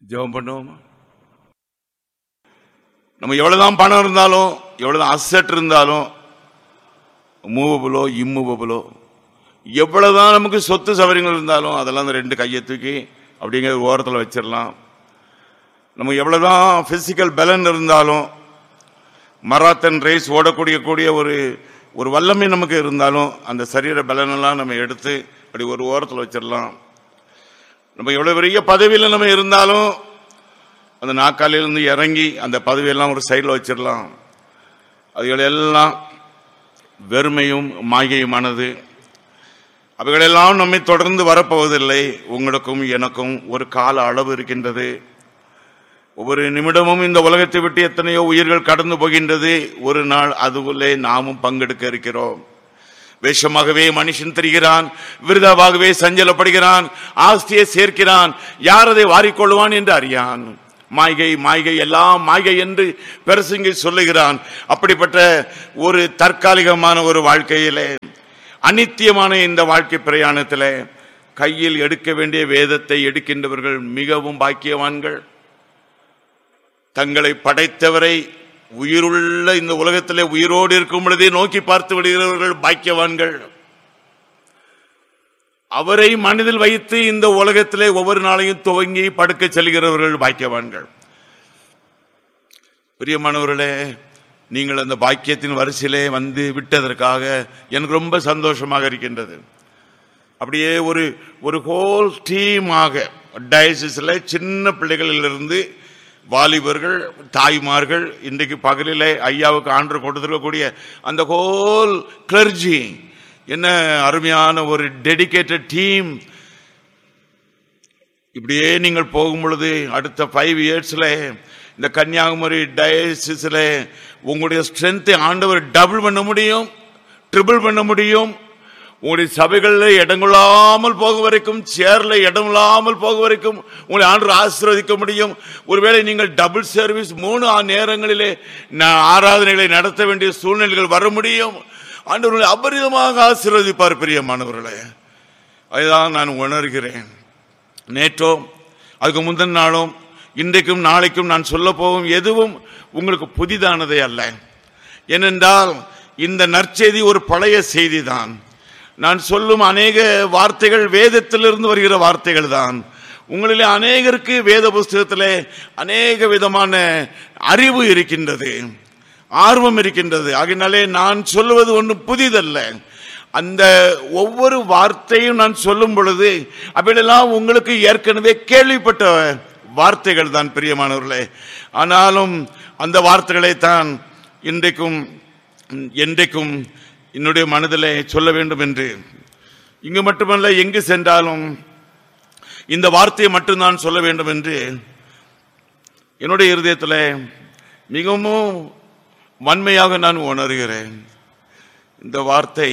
ஜெபம் பண்ணுவோமா நம்ம எவ்வளவுதான் பணம் இருந்தாலும் எவ்வளவுதான் அசட் இருந்தாலும் மூவபிளோ இம்மூவபிளோ எவ்வளவுதான் நமக்கு சொத்து சவரியங்கள் இருந்தாலும் அதெல்லாம் அந்த ரெண்டு கையை தூக்கி அப்படிங்கிற ஓரத்தில் வச்சிடலாம் நம்ம எவ்வளவுதான் பிசிக்கல் பலன் இருந்தாலும் மராத்தன் ரேஸ் ஓடக்கூடிய கூடிய ஒரு ஒரு வல்லமை நமக்கு இருந்தாலும் அந்த சரீர பலனெல்லாம் நம்ம எடுத்து அப்படி ஒரு ஓரத்தில் வச்சிடலாம் நம்ம எவ்வளவு பெரிய பதவியில் நம்ம இருந்தாலும் அந்த நாக்காலிலிருந்து இறங்கி அந்த பதவியெல்லாம் ஒரு சைடில் வச்சிடலாம் அதுகளெல்லாம் வெறுமையும் மாயையுமானது அவைகளெல்லாம் நம்மை தொடர்ந்து வரப்போவதில்லை உங்களுக்கும் எனக்கும் ஒரு கால அளவு இருக்கின்றது ஒவ்வொரு நிமிடமும் இந்த உலகத்தை விட்டு எத்தனையோ உயிர்கள் கடந்து போகின்றது ஒரு நாள் அதுக்குள்ளே நாமும் பங்கெடுக்க இருக்கிறோம் வேஷமாகவே மனுஷன் தெரிகிறான் விருதாவாகவே சஞ்சலப்படுகிறான் ஆஸ்தியை சேர்க்கிறான் யார் அதை வாரிக்கொள்வான் என்று அறியான் மாய்கை மாய்கை எல்லாம் மாய்கை என்று பெருசுங்கி சொல்லுகிறான் அப்படிப்பட்ட ஒரு தற்காலிகமான ஒரு வாழ்க்கையிலே அனித்தியமான இந்த வாழ்க்கை பிரயாணத்திலே கையில் எடுக்க வேண்டிய வேதத்தை எடுக்கின்றவர்கள் மிகவும் பாக்கியவான்கள் தங்களை படைத்தவரை உயிருள்ள இந்த உலகத்திலே உயிரோடு இருக்கும் பொழுதே நோக்கி பார்த்து விடுகிறவர்கள் பாக்கியவான்கள் அவரை மனதில் வைத்து இந்த உலகத்திலே ஒவ்வொரு நாளையும் துவங்கி படுக்க செல்கிறவர்கள் பாக்கியவான்கள் பிரியமானவர்களே நீங்கள் அந்த பாக்கியத்தின் வரிசையிலே வந்து விட்டதற்காக எனக்கு ரொம்ப சந்தோஷமாக இருக்கின்றது அப்படியே ஒரு ஒரு ஹோல் டீமாக டயசிஸில் சின்ன பிள்ளைகளிலிருந்து வாலிபர்கள் தாய்மார்கள் இன்றைக்கு பகலிலே ஐயாவுக்கு ஆண்டு கொடுத்துருக்கக்கூடிய அந்த ஹோல் கிளர்ஜி என்ன அருமையான ஒரு டெடிகேட்டட் டீம் இப்படியே நீங்கள் போகும் பொழுது அடுத்த ஃபைவ் இயர்ஸில் இந்த கன்னியாகுமரி டயசிஸில் உங்களுடைய ஸ்ட்ரென்த்தை ஆண்டவர் டபுள் பண்ண முடியும் ட்ரிபிள் பண்ண முடியும் உங்களுடைய சபைகளில் இடங்கொள்ளாமல் போக வரைக்கும் சேர்ல இடமில்லாமல் போக வரைக்கும் உங்களை ஆண்டு ஆசீர்வதிக்க முடியும் ஒருவேளை நீங்கள் டபுள் சர்வீஸ் மூணு ஆ- நேரங்களிலே ந- ஆராதனைகளை நடத்த வேண்டிய சூழ்நிலைகள் வர முடியும் ஆண்டவர்களை அபரிதமாக ஆசீர்வதிப்பார் பிரியமானவர்களே அதுதான் நான் உணர்கிறேன் நேற்றோ அதுக்கு முந்தின நாளும் இன்றைக்கும் நாளைக்கும் நான் சொல்ல போகும் எதுவும் உங்களுக்கு புதிதானதே அல்ல ஏனென்றால் இந்த நற்செய்தி ஒரு பழைய செய்தி தான் நான் சொல்லும் அநேக வார்த்தைகள் வேதத்திலிருந்து வருகிற வார்த்தைகள் தான் உங்களிலே அநேகருக்கு வேத புஸ்தகத்திலே அநேக விதமான அறிவு இருக்கின்றது ஆர்வம் இருக்கின்றது ஆகினாலே நான் சொல்லுவது ஒன்றும் புதிதல்ல அந்த ஒவ்வொரு வார்த்தையும் நான் சொல்லும் பொழுது அப்படியெல்லாம் உங்களுக்கு ஏற்கனவே கேள்விப்பட்ட வார்த்தைகள் தான் பிரியமானவர்களே ஆனாலும் அந்த வார்த்தைகளை தான் இன்றைக்கும் என்றைக்கும் என்னுடைய மனதிலே சொல்ல வேண்டும் என்று இங்கு மட்டுமல்ல எங்கு சென்றாலும் இந்த வார்த்தையை மட்டும்தான் சொல்ல வேண்டும் என்று என்னுடைய இருதயத்தில் மிகவும் வன்மையாக நான் உணர்கிறேன் இந்த வார்த்தை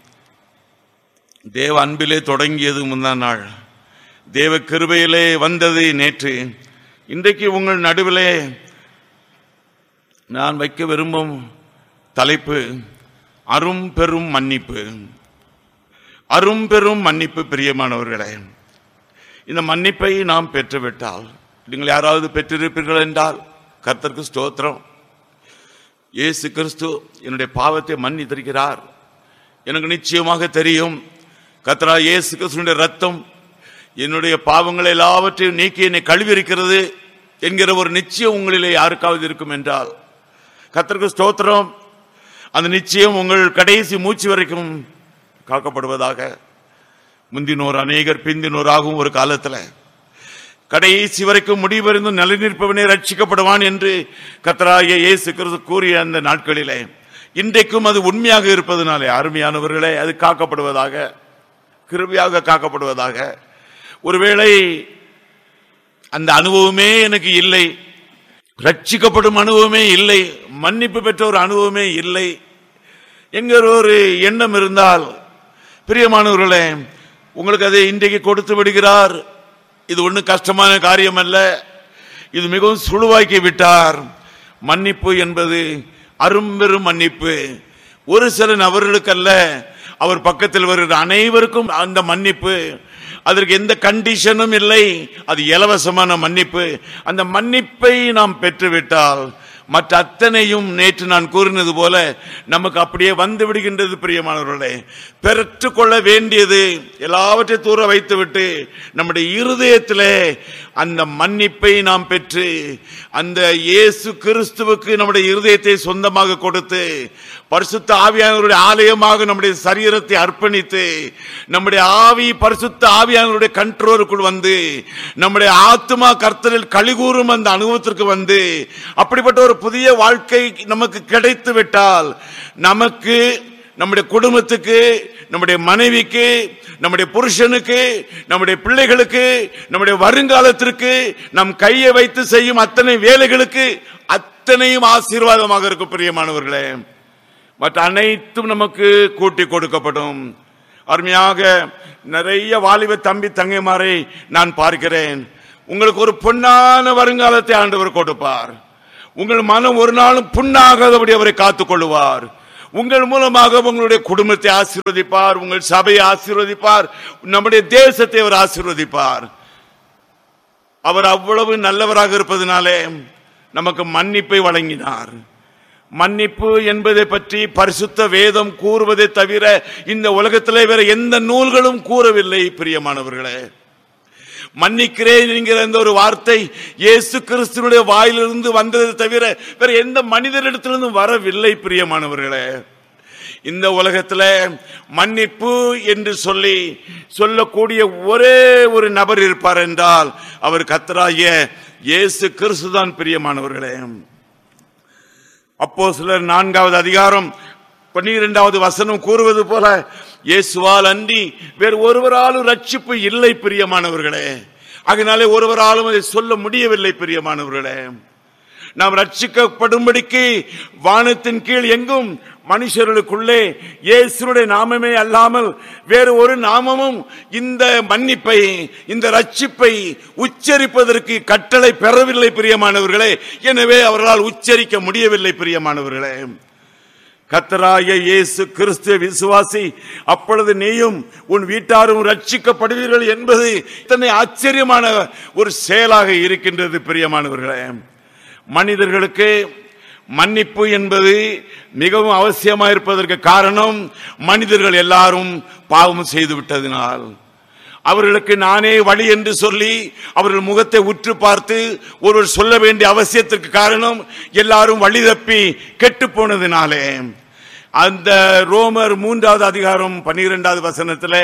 தேவ அன்பிலே தொடங்கியது முந்தா நாள் தேவ கிருபையிலே வந்தது நேற்று இன்றைக்கு உங்கள் நடுவிலே நான் வைக்க விரும்பும் தலைப்பு அரும் பெரும் மன்னிப்பு அரும் பெரும் மன்னிப்பு பிரியமானவர்களே இந்த மன்னிப்பை நாம் பெற்றுவிட்டால் நீங்கள் யாராவது பெற்றிருப்பீர்கள் என்றால் கர்த்தருக்கு ஸ்தோத்திரம் இயேசு கிறிஸ்து என்னுடைய பாவத்தை மன்னித்திருக்கிறார் எனக்கு நிச்சயமாக தெரியும் கத்ரா இயேசு கிறிஸ்துடைய ரத்தம் என்னுடைய பாவங்கள் எல்லாவற்றையும் நீக்கி என்னை கழுவி இருக்கிறது என்கிற ஒரு நிச்சயம் உங்களிலே யாருக்காவது இருக்கும் என்றால் கர்த்தருக்கு ஸ்தோத்திரம் அந்த நிச்சயம் உங்கள் கடைசி மூச்சு வரைக்கும் காக்கப்படுவதாக முந்தினோர் அநேகர் பிந்தினோராகும் ஒரு காலத்துல கடைசி வரைக்கும் முடிவறிந்து நிலைநிற்பவனே ரட்சிக்கப்படுவான் என்று கத்தராகிய இயேசு கிறிஸ்து கூறிய அந்த நாட்களிலே இன்றைக்கும் அது உண்மையாக இருப்பதனாலே அருமையானவர்களே அது காக்கப்படுவதாக கிருபையாக காக்கப்படுவதாக ஒருவேளை அந்த அனுபவமே எனக்கு இல்லை ரட்சிக்கப்படும் அனுபவமே இல்லை மன்னிப்பு பெற்ற ஒரு அனுபவமே இல்லை என்கிற ஒரு எண்ணம் இருந்தால் பிரியமானவர்களே உங்களுக்கு அதை இன்றைக்கு கொடுத்து விடுகிறார் இது ஒன்றும் கஷ்டமான காரியம் அல்ல இது மிகவும் சுழுவாக்கி விட்டார் மன்னிப்பு என்பது அரும்பெரும் மன்னிப்பு ஒரு சில நபர்களுக்கல்ல அவர் பக்கத்தில் வருகிற அனைவருக்கும் அந்த மன்னிப்பு அதற்கு எந்த கண்டிஷனும் இல்லை அது இலவசமான மன்னிப்பு அந்த மன்னிப்பை நாம் பெற்றுவிட்டால் மற்ற அத்தனையும் நேற்று நான் கூறினது போல நமக்கு அப்படியே வந்து விடுகின்றது பிரியமானவர்களே பெற்றுக்கொள்ள வேண்டியது எல்லாவற்றையும் தூர வைத்துவிட்டு நம்முடைய இருதயத்திலே அந்த மன்னிப்பை நாம் பெற்று அந்த இயேசு கிறிஸ்துவுக்கு நம்முடைய இருதயத்தை சொந்தமாக கொடுத்து பரிசுத்த ஆவியானவருடைய ஆலயமாக நம்முடைய சரீரத்தை அர்ப்பணித்து நம்முடைய ஆவி பரிசுத்த ஆவியானவருடைய கண்ட்ரோலுக்குள் வந்து நம்முடைய ஆத்மா கர்த்தரில் கழிகூறும் அந்த அனுபவத்திற்கு வந்து அப்படிப்பட்ட ஒரு புதிய வாழ்க்கை நமக்கு கிடைத்து விட்டால் நமக்கு நம்முடைய குடும்பத்துக்கு நம்முடைய மனைவிக்கு நம்முடைய புருஷனுக்கு நம்முடைய பிள்ளைகளுக்கு நம்முடைய வருங்காலத்திற்கு நம் கையை வைத்து செய்யும் அத்தனை வேலைகளுக்கு அத்தனையும் ஆசீர்வாதமாக இருக்கும் பிரியமானவர்களே மற்ற அனைத்தும் நமக்கு கூட்டி கொடுக்கப்படும் அருமையாக நிறைய வாலிப தம்பி தங்கைமாரை நான் பார்க்கிறேன் உங்களுக்கு ஒரு பொன்னான வருங்காலத்தை ஆண்டவர் கொடுப்பார் உங்கள் மனம் ஒரு நாளும் புண்ணாகாதபடி அவரை காத்துக் கொள்ளுவார் உங்கள் மூலமாக உங்களுடைய குடும்பத்தை ஆசீர்வதிப்பார் உங்கள் சபையை ஆசீர்வதிப்பார் நம்முடைய தேசத்தை அவர் ஆசீர்வதிப்பார் அவர் அவ்வளவு நல்லவராக இருப்பதனாலே நமக்கு மன்னிப்பை வழங்கினார் மன்னிப்பு என்பதை பற்றி பரிசுத்த வேதம் கூறுவதை தவிர இந்த உலகத்திலே வேற எந்த நூல்களும் கூறவில்லை பிரியமானவர்களே மன்னிக்கிறேன் என்கிற அந்த ஒரு வார்த்தை இயேசு கிறிஸ்துனுடைய வாயிலிருந்து வந்ததை தவிர வேற எந்த மனிதரிடத்திலிருந்தும் வரவில்லை பிரியமானவர்களே இந்த உலகத்துல மன்னிப்பு என்று சொல்லி சொல்லக்கூடிய ஒரே ஒரு நபர் இருப்பார் என்றால் அவர் கத்தராகிய இயேசு கிறிஸ்து தான் பிரியமானவர்களே அப்போ சிலர் நான்காவது அதிகாரம் பன்னிரெண்டாவது வசனம் கூறுவது போல இயேசுவால் அன்றி வேறு ஒருவராலும் ரட்சிப்பு இல்லை பிரியமானவர்களே அதனாலே ஒருவராலும் அதை சொல்ல முடியவில்லை பிரியமானவர்களே நாம் ரட்சிக்கப்படும்படிக்கு வானத்தின் கீழ் எங்கும் மனுஷர்களுக்குள்ளே இயேசுடைய நாமமே அல்லாமல் வேறு ஒரு நாமமும் இந்த மன்னிப்பை இந்த ரட்சிப்பை உச்சரிப்பதற்கு கட்டளை பெறவில்லை பிரியமானவர்களே எனவே அவர்களால் உச்சரிக்க முடியவில்லை பிரியமானவர்களே கத்தராய இயேசு கிறிஸ்துவ விசுவாசி அப்பொழுது நீயும் உன் வீட்டாரும் ரட்சிக்கப்படுவீர்கள் என்பது இத்தனை ஆச்சரியமான ஒரு செயலாக இருக்கின்றது பிரியமானவர்களே மனிதர்களுக்கு மன்னிப்பு என்பது மிகவும் அவசியமா இருப்பதற்கு காரணம் மனிதர்கள் எல்லாரும் பாவம் செய்து விட்டதினால் அவர்களுக்கு நானே வழி என்று சொல்லி அவர்கள் முகத்தை உற்று பார்த்து ஒருவர் சொல்ல வேண்டிய அவசியத்திற்கு காரணம் எல்லாரும் வழி தப்பி கெட்டு போனதினாலே அந்த ரோமர் மூன்றாவது அதிகாரம் பன்னிரெண்டாவது வசனத்தில்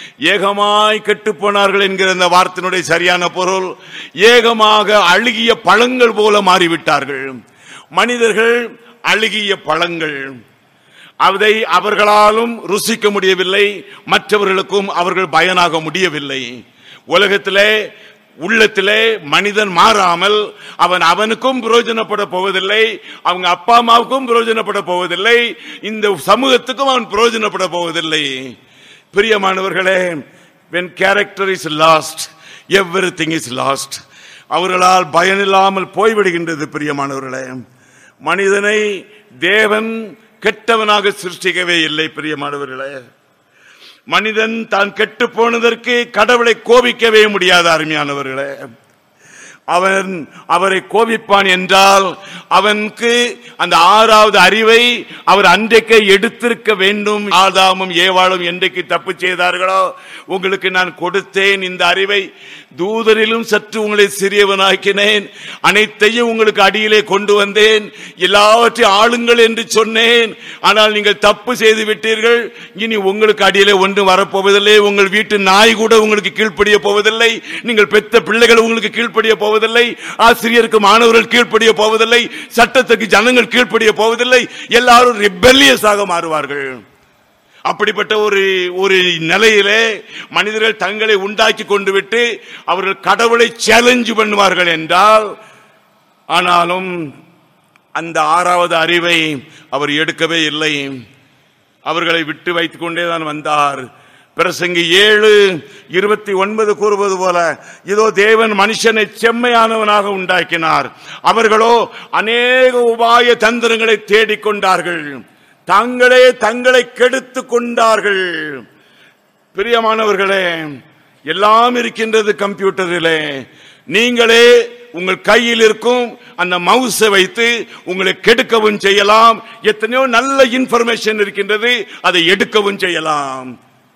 ஏகமாய் கெட்டு போனார்கள் என்கிற அந்த வார்த்தையினுடைய சரியான பொருள் ஏகமாக அழுகிய பழங்கள் போல மாறிவிட்டார்கள் மனிதர்கள் அழுகிய பழங்கள் அதை அவர்களாலும் ருசிக்க முடியவில்லை மற்றவர்களுக்கும் அவர்கள் பயனாக முடியவில்லை உலகத்திலே உள்ளத்திலே மனிதன் மாறாமல் அவன் அவனுக்கும் பிரயோஜனப்பட போவதில்லை அவங்க அப்பா அம்மாவுக்கும் பிரயோஜனப்பட போவதில்லை இந்த சமூகத்துக்கும் அவன் பிரயோஜனப்பட போவதில்லை பிரியமானவர்களே when character is lost everything is lost அவர்களால் பயனில்லாமல் போய்விடுகின்றது பிரியமானவர்களே மனிதனை தேவன் கெட்டவனாக சிருஷ்டிக்கவே இல்லை பிரியமானவர்களே மனிதன் தான் கெட்டு போனதற்கு கடவுளை கோபிக்கவே முடியாத அருமையானவர்களே அவன் அவரை கோபிப்பான் என்றால் அவனுக்கு அந்த ஆறாவது அறிவை அவர் அன்றைக்கே எடுத்திருக்க வேண்டும் ஆதாமும் ஏவாளும் என்றைக்கு தப்பு செய்தார்களோ உங்களுக்கு நான் கொடுத்தேன் இந்த அறிவை தூதரிலும் சற்று உங்களை சிறியவனாக்கினேன் அனைத்தையும் உங்களுக்கு அடியிலே கொண்டு வந்தேன் எல்லாவற்றையும் ஆளுங்கள் என்று சொன்னேன் ஆனால் நீங்கள் தப்பு செய்து விட்டீர்கள் இனி உங்களுக்கு அடியிலே ஒன்றும் வரப்போவதில்லை உங்கள் வீட்டு நாய் கூட உங்களுக்கு கீழ்ப்படிய போவதில்லை நீங்கள் பெத்த பிள்ளைகள் உங்களுக்கு கீழ்ப்படிய போவதில்லை ஆசிரியருக்கு மாணவர்கள் கீழ்ப்படிய போவதில்லை சட்டத்துக்கு ஜனங்கள் கீழ்ப்படிய போவதில்லை எல்லாரும் ரிபெல்லியஸாக மாறுவார்கள் அப்படிப்பட்ட ஒரு ஒரு நிலையிலே மனிதர்கள் தங்களை உண்டாக்கி கொண்டு விட்டு அவர்கள் கடவுளை சேலஞ்சு பண்ணுவார்கள் என்றால் ஆனாலும் அந்த ஆறாவது அறிவை அவர் எடுக்கவே இல்லை அவர்களை விட்டு வைத்துக் கொண்டே தான் வந்தார் பிரசங்கி ஏழு இருபத்தி ஒன்பது கூறுவது போல இதோ தேவன் மனுஷனை செம்மையானவனாக உண்டாக்கினார் அவர்களோ அநேக உபாய தந்திரங்களை தேடிக்கொண்டார்கள் தாங்களே தங்களை கெடுத்துக் கொண்டார்கள் பிரியமானவர்களே எல்லாம் இருக்கின்றது கம்ப்யூட்டரிலே நீங்களே உங்கள் கையில் இருக்கும் அந்த மவுஸை வைத்து உங்களை கெடுக்கவும் செய்யலாம் எத்தனையோ நல்ல இன்ஃபர்மேஷன் இருக்கின்றது அதை எடுக்கவும் செய்யலாம்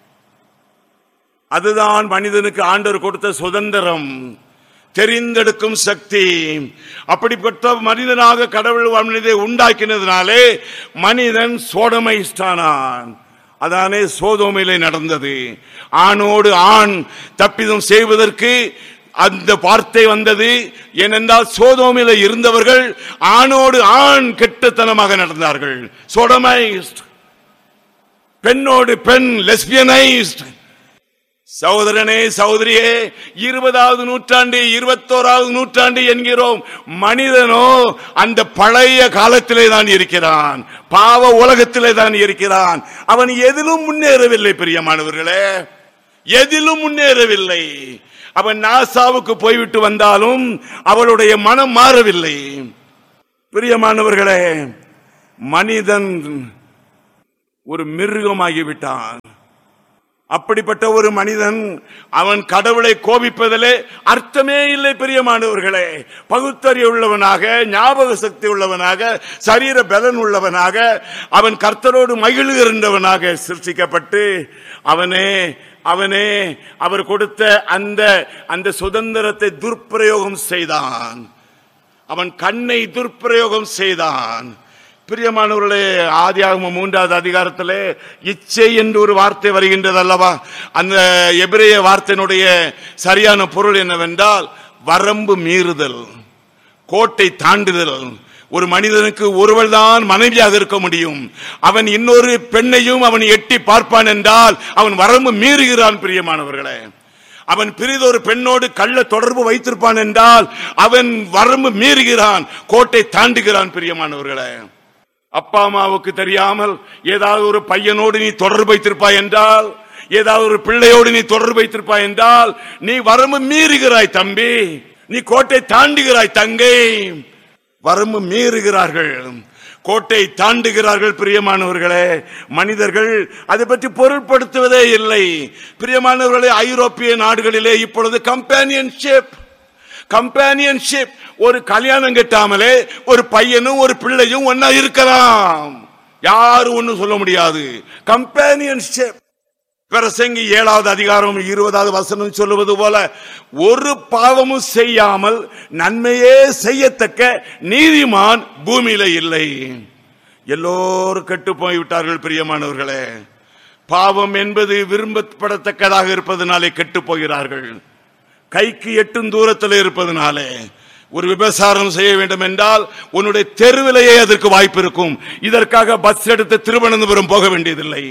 அதுதான் மனிதனுக்கு ஆண்டவர் கொடுத்த சுதந்திரம் தெரிந்தெடுக்கும் சக்தி அப்படிப்பட்ட மனிதனாக கடவுள் மனிதை உண்டாக்கினதுனாலே மனிதன் சோடமைஸ்டானான் அதானே சோதோமையிலே நடந்தது ஆணோடு ஆண் தப்பிதம் செய்வதற்கு அந்த வார்த்தை வந்தது ஏனென்றால் சோதோமில இருந்தவர்கள் ஆணோடு ஆண் கெட்டுத்தனமாக நடந்தார்கள் சோடமைஸ்ட் பெண்ணோடு பெண் லெஸ்பியனைஸ்ட் சகோதரனே சகோதரியே இருபதாவது நூற்றாண்டு இருபத்தோராவது நூற்றாண்டு என்கிறோம் மனிதனோ அந்த பழைய காலத்திலே தான் இருக்கிறான் பாவ உலகத்திலே தான் இருக்கிறான் அவன் எதிலும் முன்னேறவில்லை பிரியமானவர்களே எதிலும் முன்னேறவில்லை அவன் நாசாவுக்கு போய்விட்டு வந்தாலும் அவளுடைய மனம் மாறவில்லை பிரியமானவர்களே மனிதன் ஒரு மிருகமாகிவிட்டான் அப்படிப்பட்ட ஒரு மனிதன் அவன் கடவுளை கோபிப்பதிலே அர்த்தமே இல்லை பிரியமானவர்களே பகுத்தறிவு உள்ளவனாக ஞாபக சக்தி உள்ளவனாக சரீர பலன் உள்ளவனாக அவன் கர்த்தரோடு மகிழ்கின்றவனாக சிருஷ்டிக்கப்பட்டு அவனே அவனே அவர் கொடுத்த அந்த அந்த சுதந்திரத்தை துர்ப்பிரயோகம் செய்தான் அவன் கண்ணை துர்ப்பிரயோகம் செய்தான் பிரியமானவர்களே ஆதியாகமம் மூன்றாவது அதிகாரத்திலே இச்சை என்று ஒரு வார்த்தை வருகின்றது அல்லவா அந்த எபிரேய வார்த்தையினுடைய சரியான பொருள் என்னவென்றால் வரம்பு மீறுதல் கோட்டை தாண்டுதல் ஒரு மனிதனுக்கு ஒருவள் தான் மனைவியாக இருக்க முடியும் அவன் இன்னொரு பெண்ணையும் அவன் எட்டி பார்ப்பான் என்றால் அவன் வரம்பு மீறுகிறான் பிரியமானவர்களே அவன் பிரிதொரு பெண்ணோடு கள்ள தொடர்பு வைத்திருப்பான் என்றால் அவன் வரம்பு மீறுகிறான் கோட்டை தாண்டுகிறான் பிரியமானவர்களே அப்பா அம்மாவுக்கு தெரியாமல் ஏதாவது ஒரு பையனோடு நீ தொடர்பு வைத்திருப்பாய் என்றால் ஏதாவது ஒரு பிள்ளையோடு நீ தொடர்பு வைத்திருப்பாய் என்றால் நீ வரம்பு மீறுகிறாய் தம்பி நீ கோட்டை தாண்டுகிறாய் தங்கை வரம்பு மீறுகிறார்கள் கோட்டை தாண்டுகிறார்கள் பிரியமானவர்களே மனிதர்கள் அதை பற்றி பொருட்படுத்துவதே இல்லை பிரியமானவர்களே ஐரோப்பிய நாடுகளிலே இப்பொழுது கம்பேனியன்ஷிப் கம்பேனியன்ஷிப் ஒரு கல்யாணம் கட்டாமலே ஒரு பையனும் ஒரு பிள்ளையும் ஒன்னா இருக்கலாம் யாரும் ஒண்ணும் சொல்ல முடியாது கம்பேனியன்ஷிப் பிரசங்கி ஏழாவது அதிகாரம் இருபதாவது வசனம் சொல்லுவது போல ஒரு பாவமும் செய்யாமல் நன்மையே செய்யத்தக்க நீதிமான் பூமியில இல்லை எல்லோரும் கெட்டு போய்விட்டார்கள் பிரியமானவர்களே பாவம் என்பது விரும்பப்படத்தக்கதாக இருப்பதனாலே கெட்டு போகிறார்கள் கைக்கு எட்டும் தூரத்தில் இருப்பதனாலே ஒரு விபசாரம் செய்ய வேண்டும் என்றால் உன்னுடைய தெருவிலேயே அதற்கு வாய்ப்பு இருக்கும் இதற்காக பஸ் எடுத்து திருவனந்தபுரம் போக வேண்டியதில்லை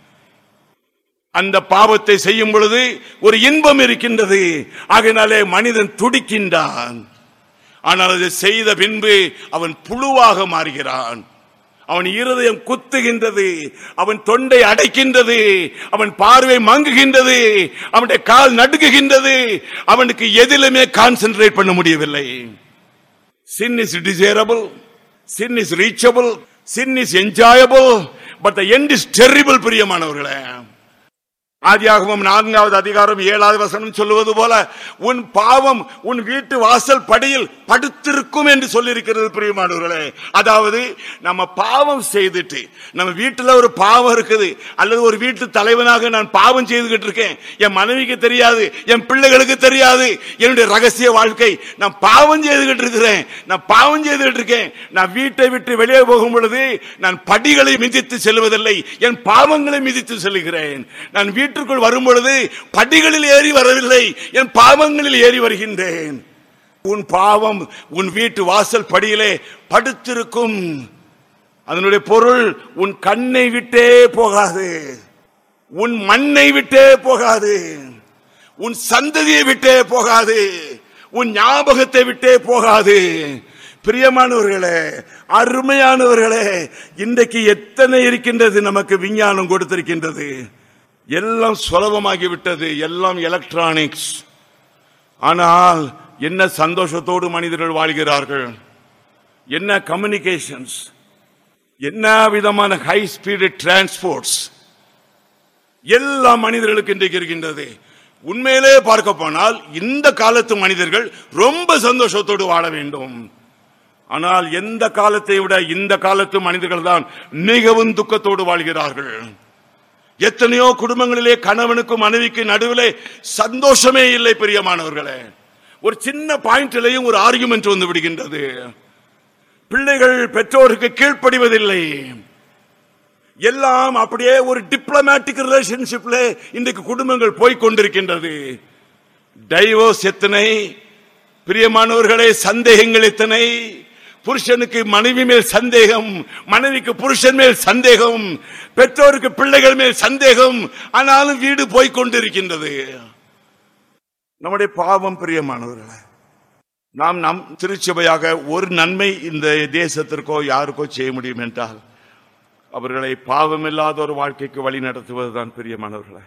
அந்த பாவத்தை செய்யும் பொழுது ஒரு இன்பம் இருக்கின்றது ஆகையினாலே மனிதன் துடிக்கின்றான் ஆனால் அதை செய்த பின்பு அவன் புழுவாக மாறுகிறான் அவன் இருதயம் குத்துகின்றது அவன் தொண்டை அடைக்கின்றது அவன் பார்வை மங்குகின்றது அவனுடைய கால் நடுங்குகின்றது அவனுக்கு எதிலுமே கான்சென்ட்ரேட் பண்ண முடியவில்லை sin is desirable sin is reachable sin is enjoyable but the end is terrible பிரியமானவர்களே ஆதியாகமம் நான்காவது அதிகாரம் ஏழாவது வசனம் சொல்லுவது போல உன் பாவம் உன் வீட்டு வாசல் படியில் படுத்திருக்கும் என்று சொல்லியிருக்கிறது பிரியமானவர்களே அதாவது நம்ம பாவம் செய்துட்டு நம்ம வீட்டுல ஒரு பாவம் இருக்குது அல்லது ஒரு வீட்டு தலைவனாக நான் பாவம் செய்துகிட்டு இருக்கேன் என் மனைவிக்கு தெரியாது என் பிள்ளைகளுக்கு தெரியாது என்னுடைய ரகசிய வாழ்க்கை நான் பாவம் செய்துகிட்டு இருக்கிறேன் நான் பாவம் செய்துகிட்டு இருக்கேன் நான் வீட்டை விட்டு வெளியே போகும் பொழுது நான் படிகளை மிதித்து செல்வதில்லை என் பாவங்களை மிதித்து செல்கிறேன் நான் வீட்டுக்குள் வரும் பொழுது படிகளில் ஏறி வரவில்லை என் பாவங்களில் ஏறி வருகின்றேன் உன் பாவம் உன் வீட்டு வாசல் படியிலே படுத்திருக்கும் அதனுடைய பொருள் உன் கண்ணை விட்டே போகாது உன் மண்ணை விட்டே போகாது உன் சந்ததியை விட்டே போகாது உன் ஞாபகத்தை விட்டே போகாது பிரியமானவர்களே அருமையானவர்களே இன்றைக்கு எத்தனை இருக்கின்றது நமக்கு விஞ்ஞானம் கொடுத்திருக்கின்றது எல்லாம் சுலபமாகி விட்டது எல்லாம் எலக்ட்ரானிக்ஸ் ஆனால் என்ன சந்தோஷத்தோடு மனிதர்கள் வாழ்கிறார்கள் என்ன கம்யூனிகேஷன்ஸ் என்ன விதமான ஹை ஸ்பீடு டிரான்ஸ்போர்ட்ஸ் எல்லா மனிதர்களுக்கு இன்றைக்கு இருக்கின்றது உண்மையிலே பார்க்க போனால் இந்த காலத்து மனிதர்கள் ரொம்ப சந்தோஷத்தோடு வாழ வேண்டும் ஆனால் எந்த காலத்தை விட இந்த காலத்து மனிதர்கள் தான் மிகவும் துக்கத்தோடு வாழ்கிறார்கள் எத்தனையோ குடும்பங்களிலே கணவனுக்கும் மனைவிக்கு நடுவிலே சந்தோஷமே இல்லை பிரியமானவர்களே ஒரு சின்ன பாயிண்டிலையும் ஒரு ஆர்குமெண்ட் வந்து விடுகின்றது பிள்ளைகள் பெற்றோருக்கு கீழ்ப்படிவதில்லை எல்லாம் அப்படியே ஒரு டிப்ளமேட்டிக் ரிலேஷன்ஷிப்ல இன்றைக்கு குடும்பங்கள் போய் கொண்டிருக்கின்றது டைவோர்ஸ் எத்தனை பிரியமானவர்களே சந்தேகங்கள் எத்தனை புருஷனுக்கு மனைவி மேல் சந்தேகம் மனைவிக்கு புருஷன் மேல் சந்தேகம் பெற்றோருக்கு பிள்ளைகள் மேல் சந்தேகம் ஆனாலும் வீடு போய் கொண்டிருக்கின்றது நம்முடைய பாவம் பிரியமானவர்களே நாம் நம் திருச்சபையாக ஒரு நன்மை இந்த தேசத்திற்கோ யாருக்கோ செய்ய முடியும் என்றால் அவர்களை பாவமில்லாத ஒரு வாழ்க்கைக்கு வழி நடத்துவதுதான் பிரியமானவர்களே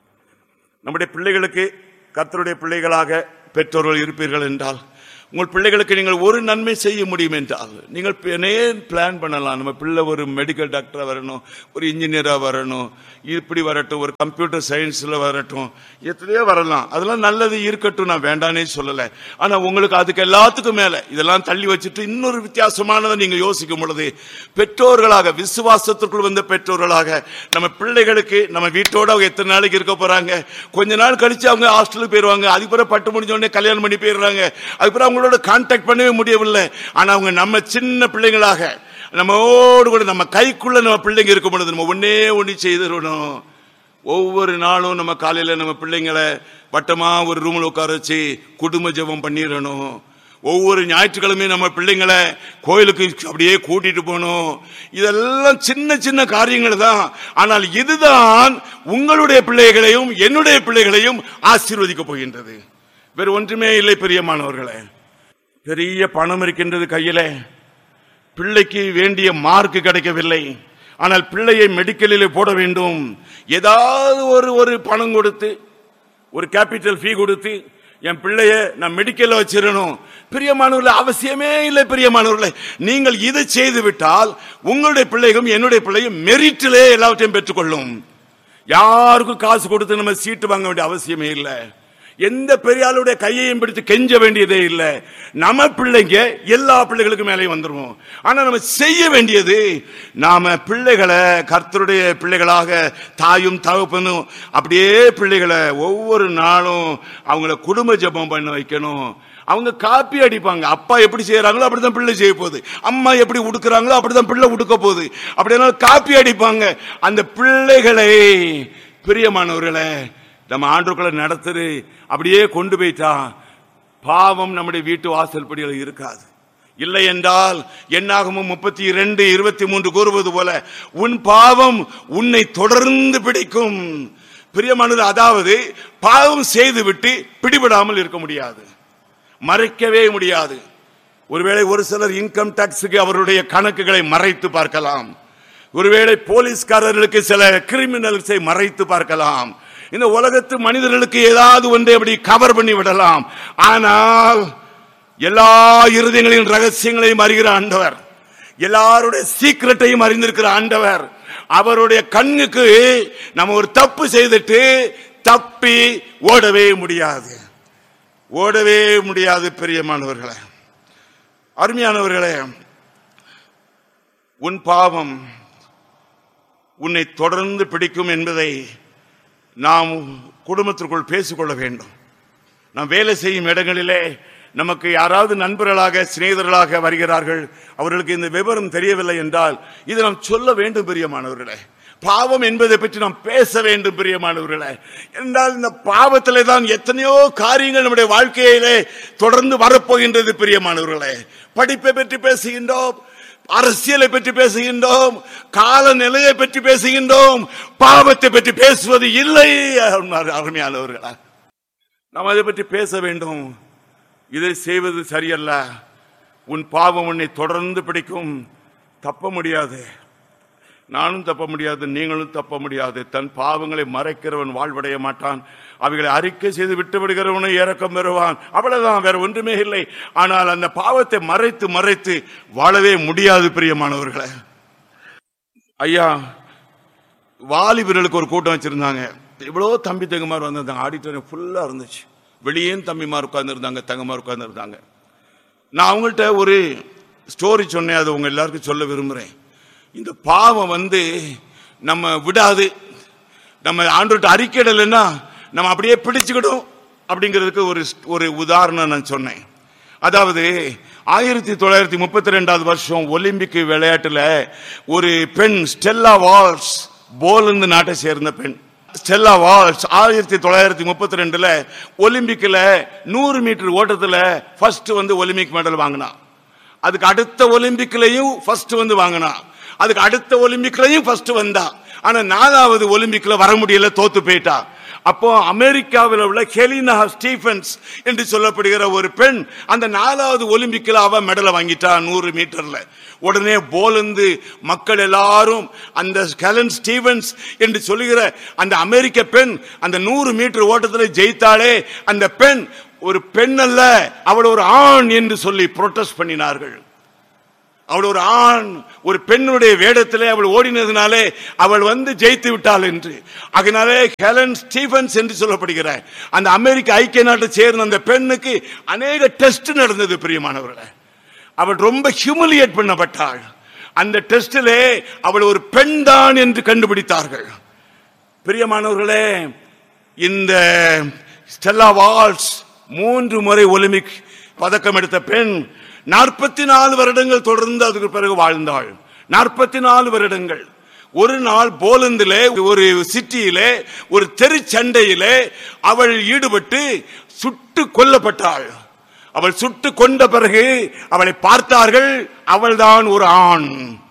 நம்முடைய பிள்ளைகளுக்கு கர்த்தருடைய பிள்ளைகளாக பெற்றோர்கள் இருப்பீர்கள் என்றால் உங்கள் பிள்ளைகளுக்கு நீங்கள் ஒரு நன்மை செய்ய முடியும் என்றால் நீங்கள் நேர் பிளான் பண்ணலாம் நம்ம பிள்ளை ஒரு மெடிக்கல் டாக்டராக வரணும் ஒரு இன்ஜினியராக வரணும் இப்படி வரட்டும் ஒரு கம்ப்யூட்டர் சயின்ஸில் வரட்டும் எத்தனையோ வரலாம் அதெல்லாம் நல்லது இருக்கட்டும் நான் வேண்டானே சொல்லலை ஆனால் உங்களுக்கு அதுக்கு எல்லாத்துக்கும் மேலே இதெல்லாம் தள்ளி வச்சுட்டு இன்னொரு வித்தியாசமானதை நீங்கள் யோசிக்கும் பொழுது பெற்றோர்களாக விசுவாசத்திற்குள் வந்த பெற்றோர்களாக நம்ம பிள்ளைகளுக்கு நம்ம வீட்டோட அவங்க எத்தனை நாளைக்கு இருக்க போறாங்க கொஞ்ச நாள் கழிச்சு அவங்க ஹாஸ்டலுக்கு போயிருவாங்க அதுக்கப்புறம் பட்டு முடிஞ்ச உடனே கல்யாணம் பண்ணி போயிடுறாங்க அதுக்கப்புறம் அவங்களோட கான்டாக்ட் பண்ணவே முடியவில்லை ஆனா அவங்க நம்ம சின்ன பிள்ளைங்களாக நம்மோடு கூட நம்ம கைக்குள்ள நம்ம பிள்ளைங்க இருக்கும் பொழுது நம்ம ஒன்னே ஒண்ணு செய்திடணும் ஒவ்வொரு நாளும் நம்ம காலையில நம்ம பிள்ளைங்களை வட்டமா ஒரு ரூம்ல உட்கார வச்சு குடும்ப ஜெபம் பண்ணிடணும் ஒவ்வொரு ஞாயிற்றுக்கிழமையும் நம்ம பிள்ளைங்களை கோயிலுக்கு அப்படியே கூட்டிட்டு போகணும் இதெல்லாம் சின்ன சின்ன காரியங்கள் தான் ஆனால் இதுதான் உங்களுடைய பிள்ளைகளையும் என்னுடைய பிள்ளைகளையும் ஆசீர்வதிக்க போகின்றது வேறு ஒன்றுமே இல்லை பிரியமானவர்களே பெரிய பணம் இருக்கின்றது கையில பிள்ளைக்கு வேண்டிய மார்க் கிடைக்கவில்லை ஆனால் பிள்ளையை மெடிக்கலில் போட வேண்டும் ஏதாவது ஒரு ஒரு பணம் கொடுத்து ஒரு கேபிட்டல் ஃபீ கொடுத்து என் பிள்ளைய நான் மெடிக்கல்ல வச்சிடணும் பிரியமானவர்களே அவசியமே இல்லை பிரியமானவர்களே நீங்கள் இதை செய்து விட்டால் உங்களுடைய பிள்ளைகளும் என்னுடைய பிள்ளையும் மெரிட்டிலே எல்லாவற்றையும் பெற்றுக்கொள்ளும் யாருக்கும் காசு கொடுத்து நம்ம சீட்டு வாங்க வேண்டிய அவசியமே இல்லை எந்த பெரியாளுடைய கையையும் பிடித்து கெஞ்ச வேண்டியதே இல்லை நம்ம பிள்ளைங்க எல்லா பிள்ளைகளுக்கும் மேலே வந்துருவோம் ஆனா நம்ம செய்ய வேண்டியது நாம பிள்ளைகளை கர்த்தருடைய பிள்ளைகளாக தாயும் தகப்பனும் அப்படியே பிள்ளைகளை ஒவ்வொரு நாளும் அவங்கள குடும்ப ஜெபம் பண்ண வைக்கணும் அவங்க காப்பி அடிப்பாங்க அப்பா எப்படி செய்யறாங்களோ அப்படிதான் பிள்ளை செய்ய போகுது அம்மா எப்படி உடுக்குறாங்களோ அப்படிதான் பிள்ளை உடுக்க போகுது அப்படின்னா காப்பி அடிப்பாங்க அந்த பிள்ளைகளை பிரியமானவர்களே நம்ம ஆண்டுக்குள்ள நடத்துரு அப்படியே கொண்டு போயிட்டா பாவம் நம்முடைய வீட்டு வாசல் படியில் இருக்காது இல்லை என்றால் என்னாகமும் முப்பத்தி இரண்டு இருபத்தி மூன்று கூறுவது போல உன் பாவம் உன்னை தொடர்ந்து பிடிக்கும் பிரியமானது அதாவது பாவம் செய்துவிட்டு பிடிபடாமல் இருக்க முடியாது மறைக்கவே முடியாது ஒருவேளை ஒரு சிலர் இன்கம் டாக்ஸுக்கு அவருடைய கணக்குகளை மறைத்து பார்க்கலாம் ஒருவேளை போலீஸ்காரர்களுக்கு சில கிரிமினல்ஸை மறைத்து பார்க்கலாம் இந்த உலகத்து மனிதர்களுக்கு ஏதாவது ஒன்றை அப்படி கவர் பண்ணி விடலாம் ஆனால் எல்லா இருதயங்களின் ரகசியங்களையும் அறிகிற ஆண்டவர் எல்லாருடைய சீக்கிரட்டையும் அறிந்திருக்கிற ஆண்டவர் அவருடைய கண்ணுக்கு நம்ம ஒரு தப்பு செய்துட்டு தப்பி ஓடவே முடியாது ஓடவே முடியாது பிரியமானவர்களே அருமையானவர்களே உன் பாவம் உன்னை தொடர்ந்து பிடிக்கும் என்பதை நாம் குடும்பத்திற்குள் பேசிக்கொள்ள வேண்டும் நாம் வேலை செய்யும் இடங்களிலே நமக்கு யாராவது நண்பர்களாக சிநேகிதர்களாக வருகிறார்கள் அவர்களுக்கு இந்த விவரம் தெரியவில்லை என்றால் இதை நாம் சொல்ல வேண்டும் பிரியமானவர்களே பாவம் என்பதை பற்றி நாம் பேச வேண்டும் பிரியமானவர்களே என்றால் இந்த பாவத்திலே தான் எத்தனையோ காரியங்கள் நம்முடைய வாழ்க்கையிலே தொடர்ந்து வரப்போகின்றது பிரியமானவர்களே படிப்பை பற்றி பேசுகின்றோம் அரசியலை பற்றி பேசுகின்றோம் காலநிலையை பற்றி பேசுகின்றோம் பாவத்தை பற்றி பேசுவது இல்லை அருமையானவர்களா நாம் அதை பற்றி பேச வேண்டும் இதை செய்வது சரியல்ல உன் பாவம் உன்னை தொடர்ந்து பிடிக்கும் தப்ப முடியாது நானும் தப்ப முடியாது நீங்களும் தப்ப முடியாது தன் பாவங்களை மறைக்கிறவன் வாழ்வடைய மாட்டான் அவைகளை அறிக்கை செய்து விட்டு விடுகிறவனை இறக்கம் பெறுவான் அவ்வளவுதான் வேற ஒன்றுமே இல்லை ஆனால் அந்த பாவத்தை மறைத்து மறைத்து வாழவே முடியாது பிரியமானவர்களே ஐயா வாலிபர்களுக்கு ஒரு கூட்டம் வச்சிருந்தாங்க இவ்வளோ தம்பி தங்கமார் வந்திருந்தாங்க ஆடிட்டோரியம் ஃபுல்லாக இருந்துச்சு வெளியேயும் தம்பிமார் உட்கார்ந்துருந்தாங்க தங்கமார் உட்கார்ந்துருந்தாங்க நான் அவங்கள்ட்ட ஒரு ஸ்டோரி சொன்னேன் அது உங்க எல்லாருக்கும் சொல்ல விரும்புகிறேன் இந்த பாவம் வந்து நம்ம விடாது நம்ம ஆண்டோட்ட அறிக்கையிடலைன்னா நம்ம அப்படியே பிடிச்சுக்கிடும் அப்படிங்கிறதுக்கு ஒரு ஒரு உதாரணம் நான் சொன்னேன் அதாவது ஆயிரத்தி தொள்ளாயிரத்தி முப்பத்தி ரெண்டாவது வருஷம் ஒலிம்பிக் விளையாட்டுல ஒரு பெண் ஸ்டெல்லா வால்ஸ் போலந்து நாட்டை சேர்ந்த பெண் ஸ்டெல்லா வால்ஸ் ஆயிரத்தி தொள்ளாயிரத்தி முப்பத்தி ரெண்டுல ஒலிம்பிக்ல நூறு மீட்டர் ஓட்டத்துல ஃபர்ஸ்ட் வந்து ஒலிம்பிக் மெடல் வாங்கினா அதுக்கு அடுத்த ஒலிம்பிக்லயும் ஃபர்ஸ்ட் வந்து வாங்கினா அதுக்கு அடுத்த ஒலிம்பிக்லயும் ஃபர்ஸ்ட் வந்தா ஆனா நாலாவது ஒலிம்பிக்ல வர முடியல தோத்து போயிட்டா அப்போ அமெரிக்காவில் உள்ள ஹெலினா ஸ்டீஃபன்ஸ் என்று சொல்லப்படுகிற ஒரு பெண் அந்த நாலாவது ஒலிம்பிக்ல அவ மெடலை வாங்கிட்டா நூறு மீட்டர்ல உடனே போலந்து மக்கள் எல்லாரும் அந்த ஹெலன் ஸ்டீவன்ஸ் என்று சொல்லுகிற அந்த அமெரிக்க பெண் அந்த நூறு மீட்டர் ஓட்டத்தில் ஜெயித்தாலே அந்த பெண் ஒரு பெண் அல்ல அவள் ஒரு ஆண் என்று சொல்லி புரொட்டஸ்ட் பண்ணினார்கள் அவள் ஒரு ஆண் ஒரு பெண்ணுடைய வேடத்திலே அவள் ஓடினதுனாலே அவள் வந்து ஜெயித்து விட்டாள் என்று அதனாலே ஹெலன் ஸ்டீவன்ஸ் என்று சொல்லப்படுகிற அந்த அமெரிக்க ஐக்கிய நாட்டை சேர்ந்த அந்த பெண்ணுக்கு அநேக டெஸ்ட் நடந்தது பிரியமானவர்களே அவள் ரொம்ப ஹியூமிலியேட் பண்ணப்பட்டாள் அந்த டெஸ்டிலே அவள் ஒரு பெண் தான் என்று கண்டுபிடித்தார்கள் பிரியமானவர்களே இந்த ஸ்டெல்லா வால்ஸ் மூன்று முறை ஒலிம்பிக் பதக்கம் எடுத்த பெண் நாற்பத்தி நாலு வருடங்கள் தொடர்ந்து அதுக்கு பிறகு வாழ்ந்தாள் நாற்பத்தி நாலு வருடங்கள் ஒரு நாள் போலந்திலே ஒரு சிட்டியிலே ஒரு தெரு சண்டையிலே அவள் ஈடுபட்டு சுட்டு கொல்லப்பட்டாள் அவள் சுட்டு கொண்ட பிறகு அவளை பார்த்தார்கள் அவள்தான் ஒரு ஆண்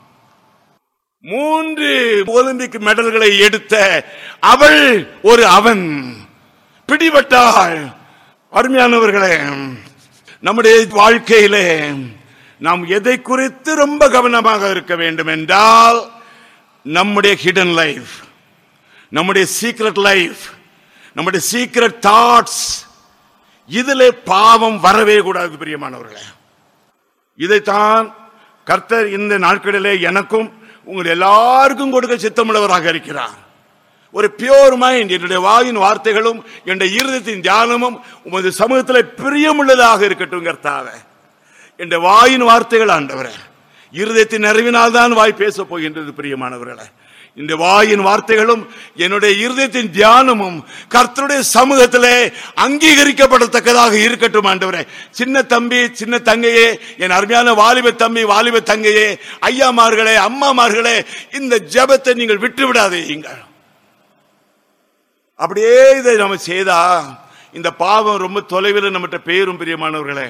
மூன்று ஒலிம்பிக் மெடல்களை எடுத்த அவள் ஒரு அவன் பிடிபட்டாள் அருமையானவர்களே நம்முடைய வாழ்க்கையிலே நாம் எதை குறித்து ரொம்ப கவனமாக இருக்க வேண்டும் என்றால் நம்முடைய ஹிடன் லைஃப் நம்முடைய சீக்ரெட் லைஃப் நம்முடைய சீக்ரெட் தாட்ஸ் இதிலே பாவம் வரவே கூடாது பிரியமானவர்களே இதைத்தான் கர்த்தர் இந்த நாட்களிலே எனக்கும் உங்கள் எல்லாருக்கும் கொடுக்க சித்தமுள்ளவராக இருக்கிறார் ஒரு பியோர் மைண்ட் என்னுடைய வாயின் வார்த்தைகளும் என்னுடைய இருதயத்தின் தியானமும் உமது சமூகத்தில் பிரியமுள்ளதாக இருக்கட்டும் கர்த்தாவே என்ற வாயின் வார்த்தைகள் ஆண்டவரே இருதயத்தின் நிறைவினால் தான் வாய் பேச போகின்றது பிரியமானவர்களே இந்த வாயின் வார்த்தைகளும் என்னுடைய இருதயத்தின் தியானமும் கர்த்தருடைய சமூகத்திலே அங்கீகரிக்கப்படத்தக்கதாக இருக்கட்டும் ஆண்டவரே சின்ன தம்பி சின்ன தங்கையே என் அருமையான வாலிப தம்பி வாலிப தங்கையே ஐயாமார்களே அம்மாமார்களே இந்த ஜெபத்தை நீங்கள் விட்டு விடாதீங்கள் அப்படியே இதை நம்ம செய்தா இந்த பாவம் ரொம்ப தொலைவில் நம்மகிட்ட பேரும் பிரியமானவர்களே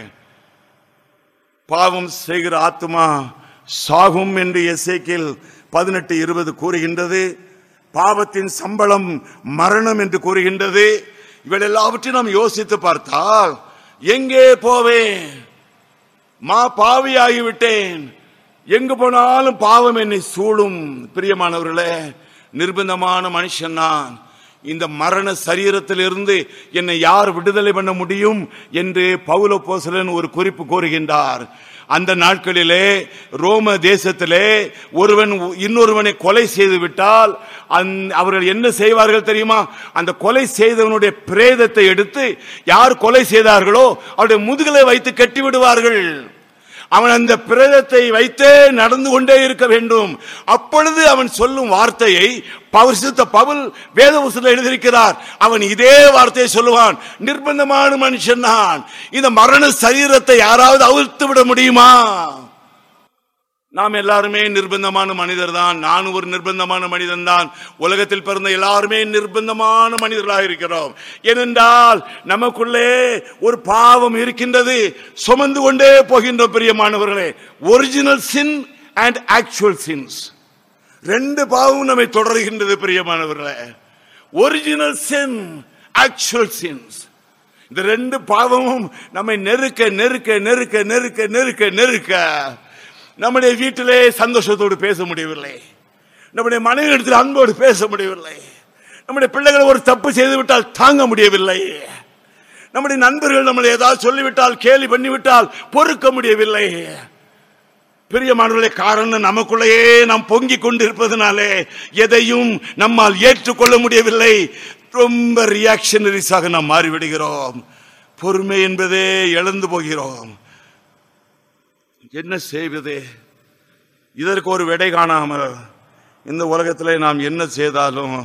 பாவம் செய்கிற ஆத்மா சாகும் என்று எசேக்கில் பதினெட்டு இருபது கூறுகின்றது பாவத்தின் சம்பளம் மரணம் என்று கூறுகின்றது இவள் எல்லாவற்றையும் நாம் யோசித்து பார்த்தால் எங்கே போவேன் மா பாவியாகிவிட்டேன் எங்கு போனாலும் பாவம் என்னை சூழும் பிரியமானவர்களே நிர்பந்தமான மனுஷன் நான் இந்த மரண சரீரத்திலிருந்து என்னை யார் விடுதலை பண்ண முடியும் என்று பவுல போசலன் ஒரு குறிப்பு கூறுகின்றார் அந்த நாட்களிலே ரோம தேசத்திலே ஒருவன் இன்னொருவனை கொலை செய்து விட்டால் அந்த- அவர்கள் என்ன செய்வார்கள் தெரியுமா அந்த கொலை செய்தவனுடைய பிரேதத்தை எடுத்து யார் கொலை செய்தார்களோ அவருடைய முதுகலை வைத்து கட்டி விடுவார்கள் அவன் அந்த பிரேதத்தை வைத்தே நடந்து கொண்டே இருக்க வேண்டும் அப்பொழுது அவன் சொல்லும் வார்த்தையை பரிசுத்த பவுல் வேதபுஸ்தகத்தில் எழுதியிருக்கிறார் அவன் இதே வார்த்தையை சொல்லுவான் நிர்பந்தமான மனுஷன் நான் இந்த மரண சரீரத்தை யாராவது அவிழ்த்து விட முடியுமா நாம் எல்லாருமே நிர்பந்தமான மனிதர் தான் நான் ஒரு நிர்பந்தமான மனிதன் தான் உலகத்தில் பிறந்த எல்லாருமே நிர்பந்தமான மனிதர்களாக இருக்கிறோம் ஏனென்றால் நமக்குள்ளே ஒரு பாவம் இருக்கின்றது சுமந்து கொண்டே போகின்ற பிரியமானவர்களே original sin and actual sins ரெண்டு பாவமும் நம்மை தொடர்கின்றது பிரியமானவர்களே ஒரிஜினல் சின் ஆக்சுவல் சின்ஸ் இந்த ரெண்டு பாவமும் நம்மை நெருக்க நெருக்க நெருக்க நெருக்க நெருக்க நெருக்க நம்முடைய வீட்டிலே சந்தோஷத்தோடு பேச முடியவில்லை நம்முடைய மனைவிடத்தில் அன்போடு பேச முடியவில்லை நம்முடைய பிள்ளைகள் ஒரு தப்பு செய்து விட்டால் தாங்க முடியவில்லை நம்முடைய நண்பர்கள் நம்மளை ஏதாவது சொல்லிவிட்டால் கேலி பண்ணிவிட்டால் பொறுக்க முடியவில்லை பிரியமானவர்களே காரணம் நமக்குள்ளேயே நாம் பொங்கிக் கொண்டிருப்பதனாலே எதையும் நம்மால் ஏற்றுக்கொள்ள முடியவில்லை ரொம்ப ரியாக்ஷனரிஸாக நாம் மாறிவிடுகிறோம் பொறுமை என்பதே இழந்து போகிறோம் என்ன செய்வது இதற்கு ஒரு விடை காணாமல் இந்த உலகத்தில் நாம் என்ன செய்தாலும்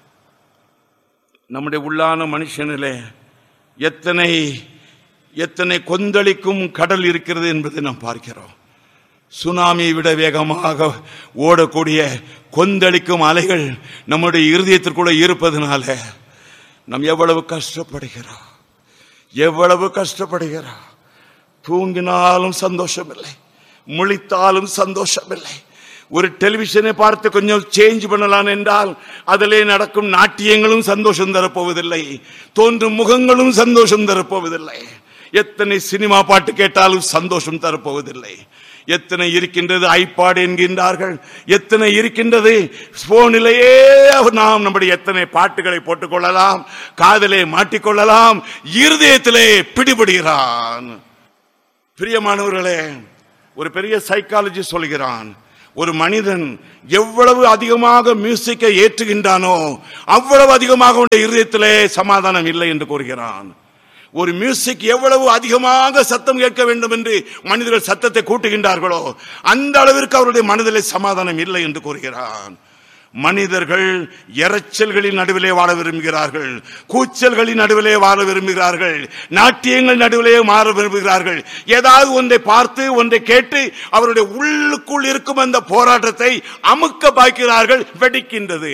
நம்முடைய உள்ளான மனுஷனிலே எத்தனை எத்தனை கொந்தளிக்கும் கடல் இருக்கிறது என்பதை நாம் பார்க்கிறோம் சுனாமியை விட வேகமாக ஓடக்கூடிய கொந்தளிக்கும் அலைகள் நம்முடைய இருதயத்திற்குள்ள இருப்பதனால நாம் எவ்வளவு கஷ்டப்படுகிறோம் எவ்வளவு கஷ்டப்படுகிறோம் தூங்கினாலும் சந்தோஷம் இல்லை முழித்தாலும் சந்தோஷம் இல்லை ஒரு டெலிவிஷனை பார்த்து கொஞ்சம் சேஞ்ச் பண்ணலாம் என்றால் அதிலே நடக்கும் நாட்டியங்களும் சந்தோஷம் தரப்போவதில்லை தோன்றும் முகங்களும் சந்தோஷம் தரப்போவதில்லை எத்தனை சினிமா பாட்டு கேட்டாலும் சந்தோஷம் தரப்போவதில்லை எத்தனை இருக்கின்றது ஐபாட் என்கின்றார்கள் எத்தனை இருக்கின்றது போனிலேயே நாம் நம்முடைய எத்தனை பாட்டுகளை போட்டுக்கொள்ளலாம் காதலே மாட்டிக்கொள்ளலாம் இருதயத்திலே பிடிபடுகிறான் பிரியமானவர்களே ஒரு பெரிய சைக்காலஜி சொல்கிறான் ஒரு மனிதன் எவ்வளவு அதிகமாக மியூசிக்கை ஏற்றுகின்றானோ அவ்வளவு அதிகமாக அவனுடைய இருதயத்திலே சமாதானம் இல்லை என்று கூறுகிறான் ஒரு மியூசிக் எவ்வளவு அதிகமாக சத்தம் கேட்க வேண்டும் என்று மனிதர்கள் சத்தத்தை கூட்டுகின்றார்களோ அந்த அளவிற்கு அவருடைய மனதிலே சமாதானம் இல்லை என்று கூறுகிறான் மனிதர்கள் இரைச்சல்களின் நடுவிலே வாழ விரும்புகிறார்கள் கூச்சல்களின் நடுவிலே வாழ விரும்புகிறார்கள் நாட்டியங்கள் நடுவிலே மாற விரும்புகிறார்கள் ஏதாவது ஒன்றை பார்த்து ஒன்றை கேட்டு அவருடைய உள்ளுக்குள் இருக்கும் அந்த போராட்டத்தை அமுக்க பார்க்கிறார்கள் வெடிக்கின்றது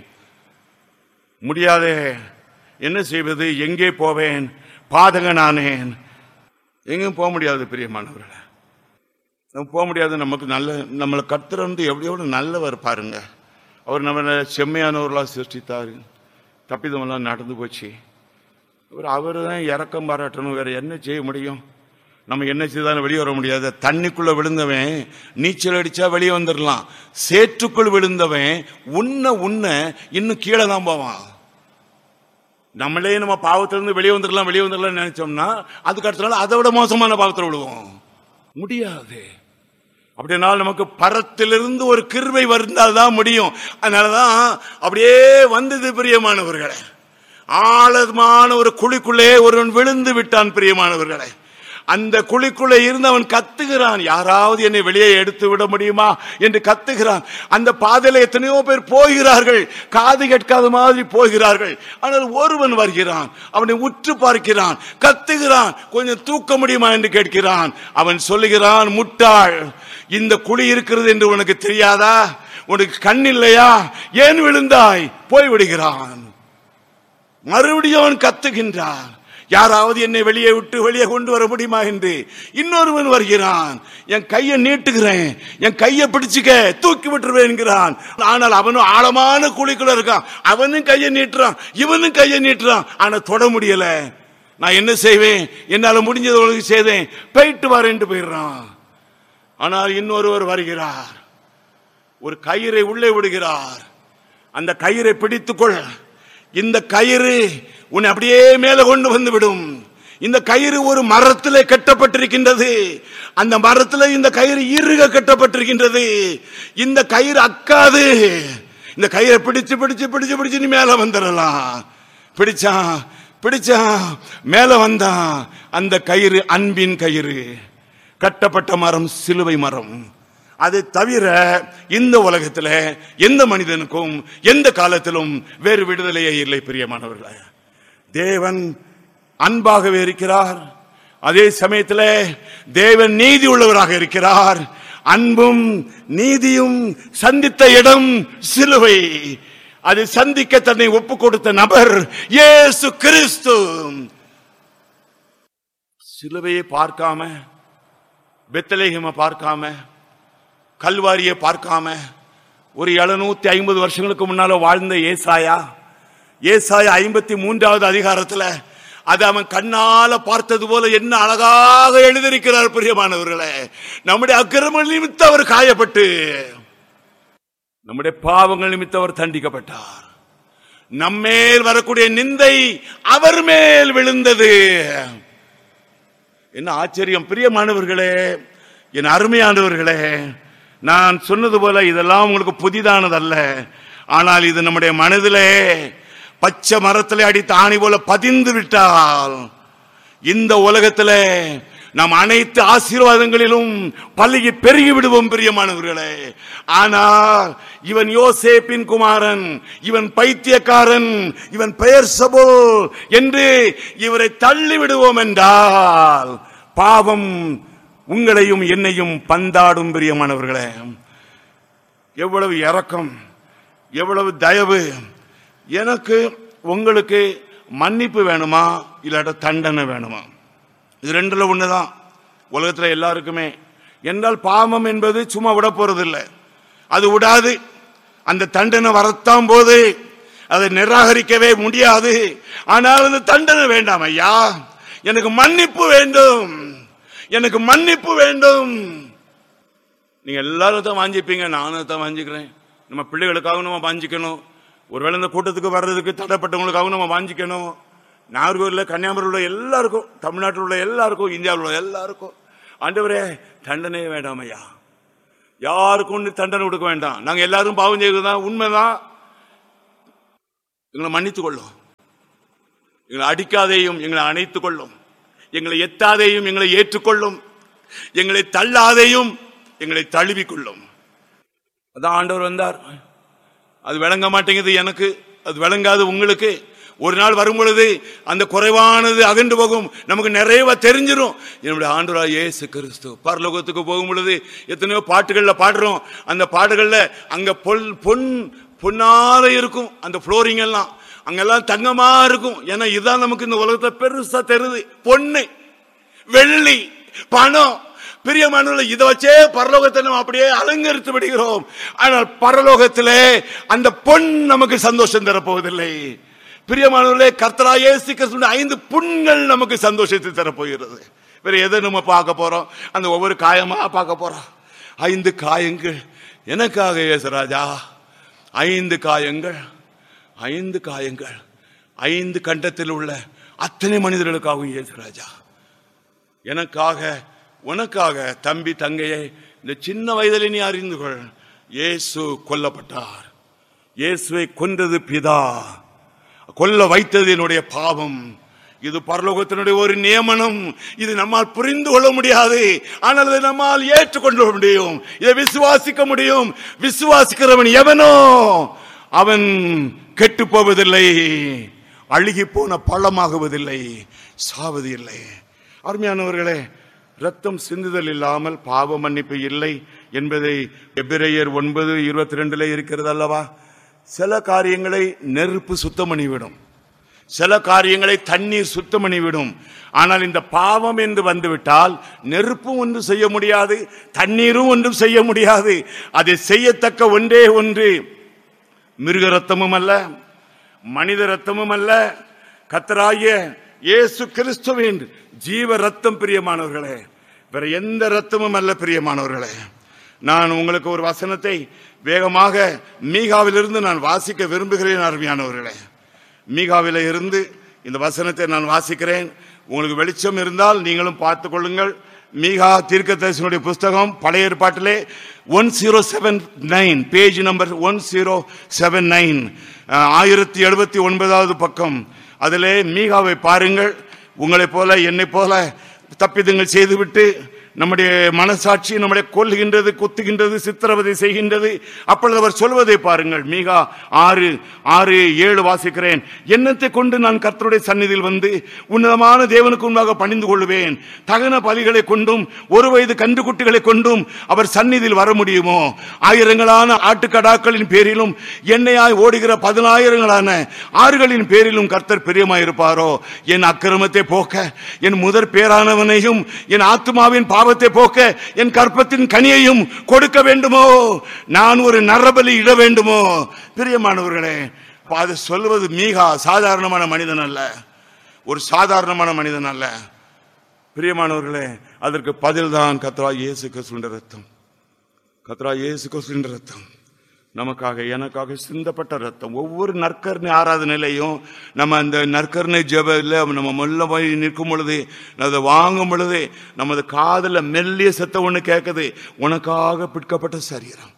முடியாதே என்ன செய்வது எங்கே போவேன் பாதகனானேன் எங்கேயும் போக முடியாது பிரியமானவர்களே நம்ம போக முடியாது நமக்கு நல்ல நம்மளை கர்த்தர் வந்து எப்படி எவ்வளோ நல்லவர் பாருங்க அவர் நம்மளை செம்மையானவர்களாக சிருஷ்டித்தார் தப்பிதமெல்லாம் நடந்து போச்சு அவர் அவர் தான் இறக்கம் பாராட்டணும் வேற என்ன செய்ய முடியும் நம்ம என்ன செய்தாலும் வெளியே வர முடியாது தண்ணிக்குள்ள விழுந்தவன் நீச்சல் அடிச்சா வெளியே வந்துடலாம் சேற்றுக்குள் விழுந்தவன் உன்ன உன்ன இன்னும் கீழே தான் போவான் நம்மளே நம்ம பாவத்திலிருந்து வெளியே வந்துடலாம் வெளியே வந்துடலாம் நினைச்சோம்னா அதுக்கு அடுத்த நாள் அதை விட மோசமான பாவத்தில் விழுவோம் முடியாது அப்படின்னா நமக்கு பரத்திலிருந்து ஒரு கிருவை வந்தால் தான் முடியும் அதனாலதான் அப்படியே வந்தது பிரியமானவர்களே ஆழமான ஒரு குழிக்குள்ளே ஒருவன் விழுந்து விட்டான் பிரியமானவர்களே அந்த குழிக்குள்ளே இருந்து அவன் கத்துகிறான் யாராவது என்னை வெளியே எடுத்து விட முடியுமா என்று கத்துகிறான் அந்த பாதையில எத்தனையோ பேர் போகிறார்கள் காது கேட்காத மாதிரி போகிறார்கள் ஆனால் ஒருவன் வருகிறான் அவனை உற்று பார்க்கிறான் கத்துகிறான் கொஞ்சம் தூக்க முடியுமா என்று கேட்கிறான் அவன் சொல்லுகிறான் முட்டாள் இந்த குழி இருக்கிறது என்று உனக்கு தெரியாதா உனக்கு கண் இல்லையா ஏன் விழுந்தாய் போய் விடுகிறான் மறுபடியும் அவன் கத்துகின்றான் யாராவது என்னை வெளியே விட்டு வெளியே கொண்டு வர முடியுமா என்று இன்னொருவன் வருகிறான் என் கையை நீட்டுகிறேன் என் கையை பிடிச்சுக்க தூக்கி விட்டுருவேன் என்கிறான் ஆனால் அவனும் ஆழமான குழிக்குள்ள இருக்கான் அவனும் கையை நீட்டுறான் இவனும் கையை நீட்டுறான் ஆனா தொட முடியல நான் என்ன செய்வேன் என்னால முடிஞ்சது உனக்கு செய்தேன் போயிட்டு வரேன்ட்டு போயிடுறான் ஆனால் இன்னொருவர் வருகிறார் ஒரு கயிறை உள்ளே விடுகிறார் அந்த கயிறை பிடித்துக்கொள் இந்த கயிறு உன்னை அப்படியே மேலே கொண்டு வந்து விடும் இந்த கயிறு ஒரு மரத்திலே கட்டப்பட்டிருக்கின்றது அந்த மரத்தில் இந்த கயிறு இறுக கட்டப்பட்டிருக்கின்றது இந்த கயிறு அக்காது இந்த கயிறை பிடிச்சு பிடிச்சு பிடிச்சு பிடிச்சு நீ மேல வந்துடலாம் பிடிச்சான் பிடிச்சான் மேல வந்தான் அந்த கயிறு அன்பின் கயிறு கட்டப்பட்ட மரம் சிலுவை மரம் அதை தவிர இந்த உலகத்தில் எந்த மனிதனுக்கும் எந்த காலத்திலும் வேறு விடுதலையே இல்லை பிரியமானவர்களே தேவன் அன்பாகவே இருக்கிறார் அதே சமயத்தில் தேவன் நீதி உள்ளவராக இருக்கிறார் அன்பும் நீதியும் சந்தித்த இடம் சிலுவை அது சந்திக்க தன்னை ஒப்பு கொடுத்த நபர் இயேசு கிறிஸ்து சிலுவையை பார்க்காம பெத்தலேகம பார்க்காம கல்வாரியை பார்க்காம ஒரு எழுநூத்தி ஐம்பது வருஷங்களுக்கு முன்னால வாழ்ந்த ஏசாயா ஏசாயா ஐம்பத்தி மூன்றாவது அதிகாரத்துல அது அவன் கண்ணால பார்த்தது போல என்ன அழகாக எழுதியிருக்கிறார் பிரியமானவர்களே நம்முடைய அக்கிரம நிமித்தம் அவர் காயப்பட்டு நம்முடைய பாவங்கள் நிமித்தம் அவர் தண்டிக்கப்பட்டார் நம்மேல் வரக்கூடிய நிந்தை அவர் மேல் விழுந்தது என்ன ஆச்சரியம் பிரியமானவர்களே என் அருமையானவர்களே நான் சொன்னது போல இதெல்லாம் உங்களுக்கு புதிதானதல்ல ஆனால் இது நம்முடைய மனதிலே பச்சை மரத்திலே அடித்த ஆணி போல பதிந்து விட்டால் இந்த உலகத்திலே நாம் அனைத்து ஆசீர்வாதங்களிலும் பள்ளியை பெருகி விடுவோம் பிரியமானவர்களே ஆனால் இவன் யோசேப்பின் குமாரன் இவன் பைத்தியக்காரன் இவன் பெயர் சபோ என்று இவரை தள்ளி விடுவோம் என்றால் பாவம் உங்களையும் என்னையும் பந்தாடும் பிரியமானவர்களே எவ்வளவு இரக்கம் எவ்வளவு தயவு எனக்கு உங்களுக்கு மன்னிப்பு வேணுமா இல்லாட்ட தண்டனை வேணுமா இது ரெண்டுல ஒண்ணுதான் உலகத்துல எல்லாருக்குமே என்றால் பாவம் என்பது சும்மா விட போறதில்லை அது விடாது அந்த தண்டனை வரத்தான் போது அதை நிராகரிக்கவே முடியாது ஆனால் அந்த தண்டனை வேண்டாம் ஐயா எனக்கு மன்னிப்பு வேண்டும் எனக்கு மன்னிப்பு வேண்டும் நீங்க எல்லாரும் தான் வாஞ்சிப்பீங்க நானும் தான் வாஞ்சிக்கிறேன் நம்ம பிள்ளைகளுக்காக நம்ம வாஞ்சிக்கணும் ஒருவேளை இந்த கூட்டத்துக்கு வர்றதுக்கு தடைப்பட்டவங்களுக்காக நம்ம வாஞ்சிக்கணும் நாகர்கோவிலில் கன்னியாகுமரியில் உள்ள எல்லாருக்கும் தமிழ்நாட்டில் உள்ள எல்லாருக்கும் இந்தியாவில் உள்ள எல்லாருக்கும் ஆண்டவரே தண்டனையே வேண்டாம் ஐயா யாருக்கும் ஒண்ணு தண்டனை கொடுக்க வேண்டாம் நாங்க எல்லாரும் பாவம் செய்வதுதான் உண்மைதான் எங்களை மன்னித்துக் கொள்ளும் எங்களை அடிக்காதேயும் எங்களை அணைத்துக் கொள்ளும் எங்களை எத்தாதேயும் எங்களை ஏற்றுக்கொள்ளும் எங்களை தள்ளாதேயும் எங்களை தழுவிக் கொள்ளும் அதான் ஆண்டவர் வந்தார் அது விளங்க மாட்டேங்குது எனக்கு அது விளங்காது உங்களுக்கு ஒரு நாள் வரும் பொழுது அந்த குறைவானது அகன்று போகும் நமக்கு நிறைவா தெரிஞ்சிடும் என்னுடைய ஆண்டவரா இயேசு கிறிஸ்து பரலோகத்துக்கு போகும் பொழுது எத்தனையோ பாட்டுகள்ல பாடுறோம் அந்த பாடுகள்ல அங்க பொல் பொன் பொன்னால இருக்கும் அந்த ஃப்ளோரிங் எல்லாம் அங்கெல்லாம் தங்கமா இருக்கும் ஏன்னா இதுதான் நமக்கு இந்த உலகத்துல பெருசா தெரியுது பொண்ணு வெள்ளி பணம் பிரியமானவர்களே இதை வச்சே பரலோகத்தை நம்ம அப்படியே அலங்கரித்து விடுகிறோம் ஆனால் பரலோகத்திலே அந்த பொன் நமக்கு சந்தோஷம் தரப்போவதில்லை பிரியமானவர்களே கர்த்தரா இயேசு கிறிஸ்துவின் ஐந்து புண்கள் நமக்கு சந்தோஷத்தை தரப்போகிறது வேற எதை நம்ம பார்க்க போறோம் அந்த ஒவ்வொரு காயமா பார்க்க போறோம் ஐந்து காயங்கள் எனக்காக இயேசுராஜா ஐந்து காயங்கள் ஐந்து காயங்கள் ஐந்து கண்டத்தில் உள்ள அத்தனை மனிதர்களுக்காகவும் இயேசுராஜா எனக்காக உனக்காக தம்பி தங்கையை இந்த சின்ன வயதிலே நீ அறிந்து கொள் இயேசு கொல்லப்பட்டார் இயேசுவை கொன்றது பிதா கொல்ல வைத்தது என்னுடைய பாவம் இது பரலோகத்தினுடைய ஒரு நியமனம் இது நம்மால் புரிந்து கொள்ள முடியாது ஆனால் இதை நம்மால் ஏற்றுக்கொள்ள முடியும் இதை விசுவாசிக்க முடியும் விசுவாசிக்கிறவன் எவனோ அவன் கெட்டு போவதில்லை அழுகி போன பள்ளமாகுவதில்லை சாவது இல்லை அருமையானவர்களே ரத்தம் சிந்துதல் இல்லாமல் பாவ மன்னிப்பு இல்லை என்பதை எபிரேயர் ஒன்பது இருபத்தி ரெண்டுல இருக்கிறது அல்லவா சில காரியங்களை நெருப்பு சுத்தம் பண்ணிவிடும் சில காரியங்களை தண்ணீர் சுத்தம் பண்ணிவிடும் ஆனால் இந்த பாவம் என்று வந்துவிட்டால் நெருப்பும் ஒன்றும் செய்ய முடியாது தண்ணீரும் ஒன்றும் செய்ய முடியாது அதை செய்யத்தக்க ஒன்றே ஒன்று மிருக ரத்தமும் அல்ல மனித ரத்தமும் அல்ல கத்தராகிய இயேசு கிறிஸ்துவின் ஜீவ ரத்தம் பிரியமானவர்களே வேற எந்த ரத்தமும் அல்ல பிரியமானவர்களே நான் உங்களுக்கு ஒரு வசனத்தை வேகமாக மீகாவிலிருந்து நான் வாசிக்க விரும்புகிறேன் அருமையானவர்களே மீகாவில இருந்து இந்த வசனத்தை நான் வாசிக்கிறேன் உங்களுக்கு வெளிச்சம் இருந்தால் நீங்களும் பார்த்துக் கொள்ளுங்கள் மீகா தீர்க்கதரிசனுடைய புஸ்தகம் பழைய ஏற்பாட்டிலே one zero seven nine page number one zero seven nine ஆயிரத்தி எழுபத்தி ஒன்பதாவது பக்கம் அதிலே மீகாவை பாருங்கள் உங்களைப் போல என்னைப் போல தப்பிதங்கள் செய்துவிட்டு நம்முடைய மனசாட்சி நம்முடைய கொல்லுகின்றது குத்துகின்றது சித்திரவதை செய்கின்றது அப்பொழுது அவர் சொல்வதை பாருங்கள் மீகா ஆறு ஆறு ஏழு வாசிக்கிறேன் எண்ணத்தை கொண்டு நான் கர்த்தருடைய சந்நிதியில் வந்து உன்னதமான தேவனுக்கு முன்பாக பணிந்து கொள்வேன் தகன பலிகளை கொண்டும் ஒரு வயது கன்றுக்குட்டிகளை கொண்டும் அவர் சந்நிதியில் வர முடியுமோ ஆயிரங்களான ஆட்டுக்கடாக்களின் பேரிலும் எண்ணெயாய் ஓடுகிற பதினாயிரங்களான ஆறுகளின் பேரிலும் கர்த்தர் பிரியமாயிருப்பாரோ என் அக்கிரமத்தை போக்க என் முதற் பேரானவனையும் என் ஆத்மாவின் பாவத்தை போக்க என் கற்பத்தின் கனியையும் கொடுக்க வேண்டுமோ நான் ஒரு நரபலி இட வேண்டுமோ பிரியமானவர்களே அப்ப அது சொல்வது மீகா சாதாரணமான மனிதன் அல்ல ஒரு சாதாரணமான மனிதன் அல்ல பிரியமானவர்களே அதற்கு பதில்தான் கத்ரா இயேசு கிறிஸ்துவின் ரத்தம் கத்ரா இயேசு கிறிஸ்துவின் ரத்தம் நமக்காக எனக்காக சிந்தப்பட்ட ரத்தம் ஒவ்வொரு நற்கருணை ஆராதனையிலையும் நம்ம அந்த நற்கருணை ஜெபத்தில் நம்ம மெல்ல போய் நிற்கும் பொழுது அதை வாங்கும் பொழுது நமது காதில் மெல்லிய சத்தம் ஒன்று கேட்குது உனக்காக பிற்கப்பட்ட சரீரம்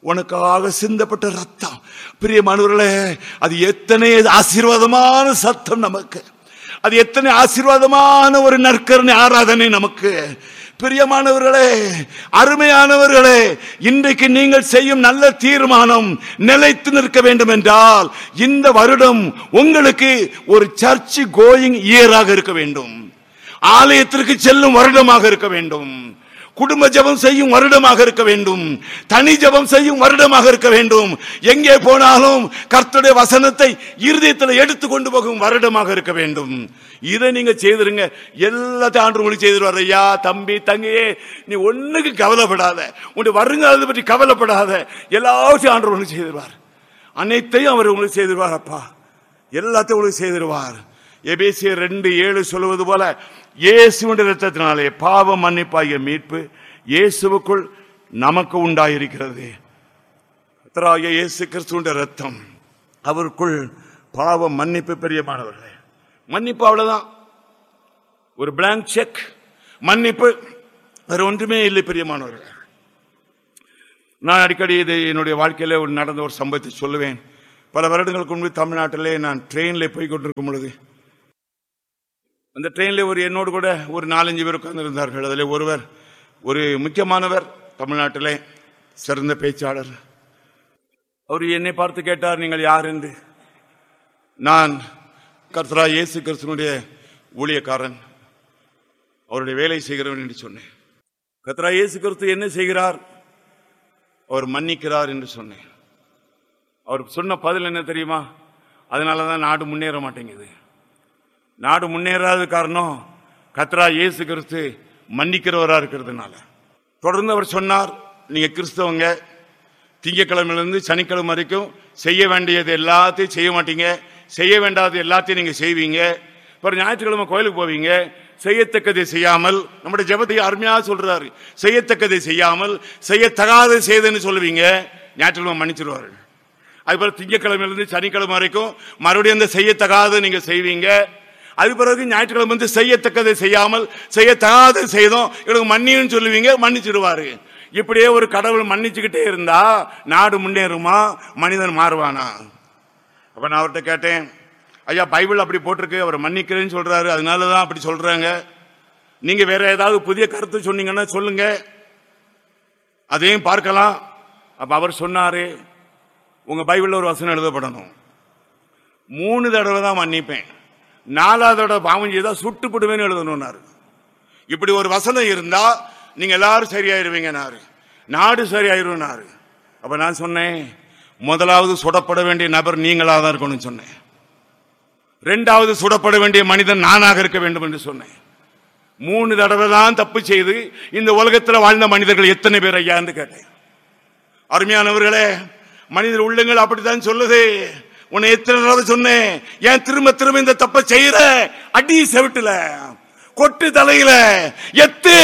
உனக்காக சிந்தப்பட்ட ரத்தம் பிரியமானவர்களே அது எத்தனை ஆசீர்வாதமான சத்தம் நமக்கு அது எத்தனை ஆசீர்வாதமான ஒரு நற்கரணை ஆராதனை நமக்கு பிரியமானவர்களே அருமையானவர்களே இன்றைக்கு நீங்கள் செய்யும் நல்ல தீர்மானம் நிலைத்து நிற்க வேண்டும் என்றால் இந்த வருடம் உங்களுக்கு ஒரு சர்ச் கோயிங் இயராக இருக்க வேண்டும் ஆலயத்திற்கு செல்லும் வருடமாக இருக்க வேண்டும் குடும்ப ஜெபம் செய்யும் வருடமாக இருக்க வேண்டும் தனி ஜெபம் செய்யும் வருடமாக இருக்க வேண்டும் எங்கே போனாலும் கர்த்தருடைய வசனத்தை இருதயத்தில் எடுத்து கொண்டு போகும் வருடமாக இருக்க வேண்டும் இதை நீங்க செய்திருங்க எல்லாத்தையும் ஆண்டு உங்களுக்கு செய்திருவார் ஐயா தம்பி தங்கையே நீ ஒண்ணுக்கு கவலைப்படாத உன்னுடைய வருங்காலத்தை பற்றி கவலைப்படாத எல்லாத்தையும் ஆண்டு உங்களுக்கு செய்திருவார் அனைத்தையும் அவர் உங்களுக்கு செய்திருவார் அப்பா எல்லாத்தையும் உங்களுக்கு செய்திருவார் எபேசியர் ரெண்டு ஏழு சொல்லுவது போல இயேசுவின் ரத்தத்தினாலே பாவ மன்னிப்பாகிய மீட்பு இயேசுவுக்குள் நமக்கு உண்டாயிருக்கிறது கர்த்தராகிய இயேசு கிறிஸ்துவின் ரத்தம் அவருக்குள் பாவ மன்னிப்பு பெரியமானவர்களே மன்னிப்பு அவ்வளவுதான் ஒரு பிளாங்க் செக் மன்னிப்பு வேற ஒன்றுமே இல்லை பெரியமானவர்களே நான் அடிக்கடி இது என்னுடைய வாழ்க்கையில ஒரு நடந்த ஒரு சம்பவத்தை சொல்லுவேன் பல வருடங்களுக்கு முன்பு தமிழ்நாட்டிலே நான் ட்ரெயினில் போய் கொண்டிருக்கும் பொழுது அந்த ட்ரெயினில் ஒரு என்னோடு கூட ஒரு நாலஞ்சு பேர் உட்கார்ந்திருந்தார்கள் அதில் ஒருவர் ஒரு முக்கியமானவர் தமிழ்நாட்டிலே சிறந்த பேச்சாளர் அவர் என்னை பார்த்து கேட்டார் நீங்கள் யார் என்று நான் கர்த்தரா இயேசு கிறிஸ்துவனுடைய ஊழியக்காரன் அவருடைய வேலை செய்கிறவன் என்று சொன்னேன் கர்த்தரா இயேசு கிறிஸ்து என்ன செய்கிறார் அவர் மன்னிக்கிறார் என்று சொன்னேன் அவர் சொன்ன பதில் என்ன தெரியுமா அதனால தான் நாடு முன்னேற மாட்டேங்குது நாடு முன்னேறாத காரணம் கத்ரா இயேசு கிறிஸ்து மன்னிக்கிறவரா இருக்கிறதுனால தொடர்ந்து அவர் சொன்னார் நீங்க கிறிஸ்தவங்க திங்கக்கிழமையிலிருந்து சனிக்கிழமை வரைக்கும் செய்ய வேண்டியது எல்லாத்தையும் செய்ய மாட்டீங்க செய்ய வேண்டாதது எல்லாத்தையும் நீங்க செய்வீங்க அப்புறம் ஞாயிற்றுக்கிழமை கோயிலுக்கு போவீங்க செய்யத்தக்கதை செய்யாமல் நம்முடைய ஜெபத்தை அருமையாக சொல்றாரு செய்யத்தக்கதை செய்யாமல் செய்யத்தகாத செய்தன்னு சொல்லுவீங்க ஞாயிற்றுக்கிழமை மன்னிச்சிருவாரு அதுபோல திங்கக்கிழமையிலிருந்து சனிக்கிழமை வரைக்கும் மறுபடியும் அந்த செய்யத்தகாத நீங்க செய்வீங்க அது பிறகு ஞாயிற்றுக்கிழமை வந்து செய்யத்தக்கதை செய்யாமல் செய்யத்தகாத செய்தோம் இவனுக்கு மன்னின்னு சொல்லுவீங்க மன்னிச்சிடுவாரு இப்படியே ஒரு கடவுள் மன்னிச்சுக்கிட்டே இருந்தா நாடு முன்னேறுமா மனிதன் மாறுவானா அப்ப நான் அவர்கிட்ட கேட்டேன் ஐயா பைபிள் அப்படி போட்டிருக்கு அவர் மன்னிக்கிறேன்னு சொல்றாரு அதனால தான் அப்படி சொல்றாங்க நீங்க வேற ஏதாவது புதிய கருத்து சொன்னீங்கன்னா சொல்லுங்க அதையும் பார்க்கலாம் அப்ப அவர் சொன்னாரு உங்க பைபிள்ல ஒரு வசனம் எழுதப்படணும் மூணு தடவை தான் மன்னிப்பேன் நாலாவது தடவை பாவம் செய்தா சுட்டுப்படுவேன்னு எழுதணும்னாரு இப்படி ஒரு வசனம் இருந்தா நீங்க எல்லாரும் சரியாயிருவீங்கனாரு நாடு சரியாயிருனாரு அப்ப நான் சொன்னேன் முதலாவது சுடப்பட வேண்டிய நபர் நீங்களா தான் இருக்கணும்னு சொன்னேன் ரெண்டாவது சுடப்பட வேண்டிய மனிதன் நானாக இருக்க வேண்டும் என்று சொன்னேன் மூணு தடவை தான் தப்பு செய்து இந்த உலகத்தில் வாழ்ந்த மனிதர்கள் எத்தனை பேர் ஐயான்னு கேட்டேன் அருமையானவர்களே மனிதர் உள்ளங்கள் அப்படித்தான் சொல்லுது உன்னை எத்தனை தடவை சொன்னேன் ஏன் திரும்ப திரும்ப இந்த தப்ப செய்யற அடி செவிட்டுல கொட்டு தலையில எத்து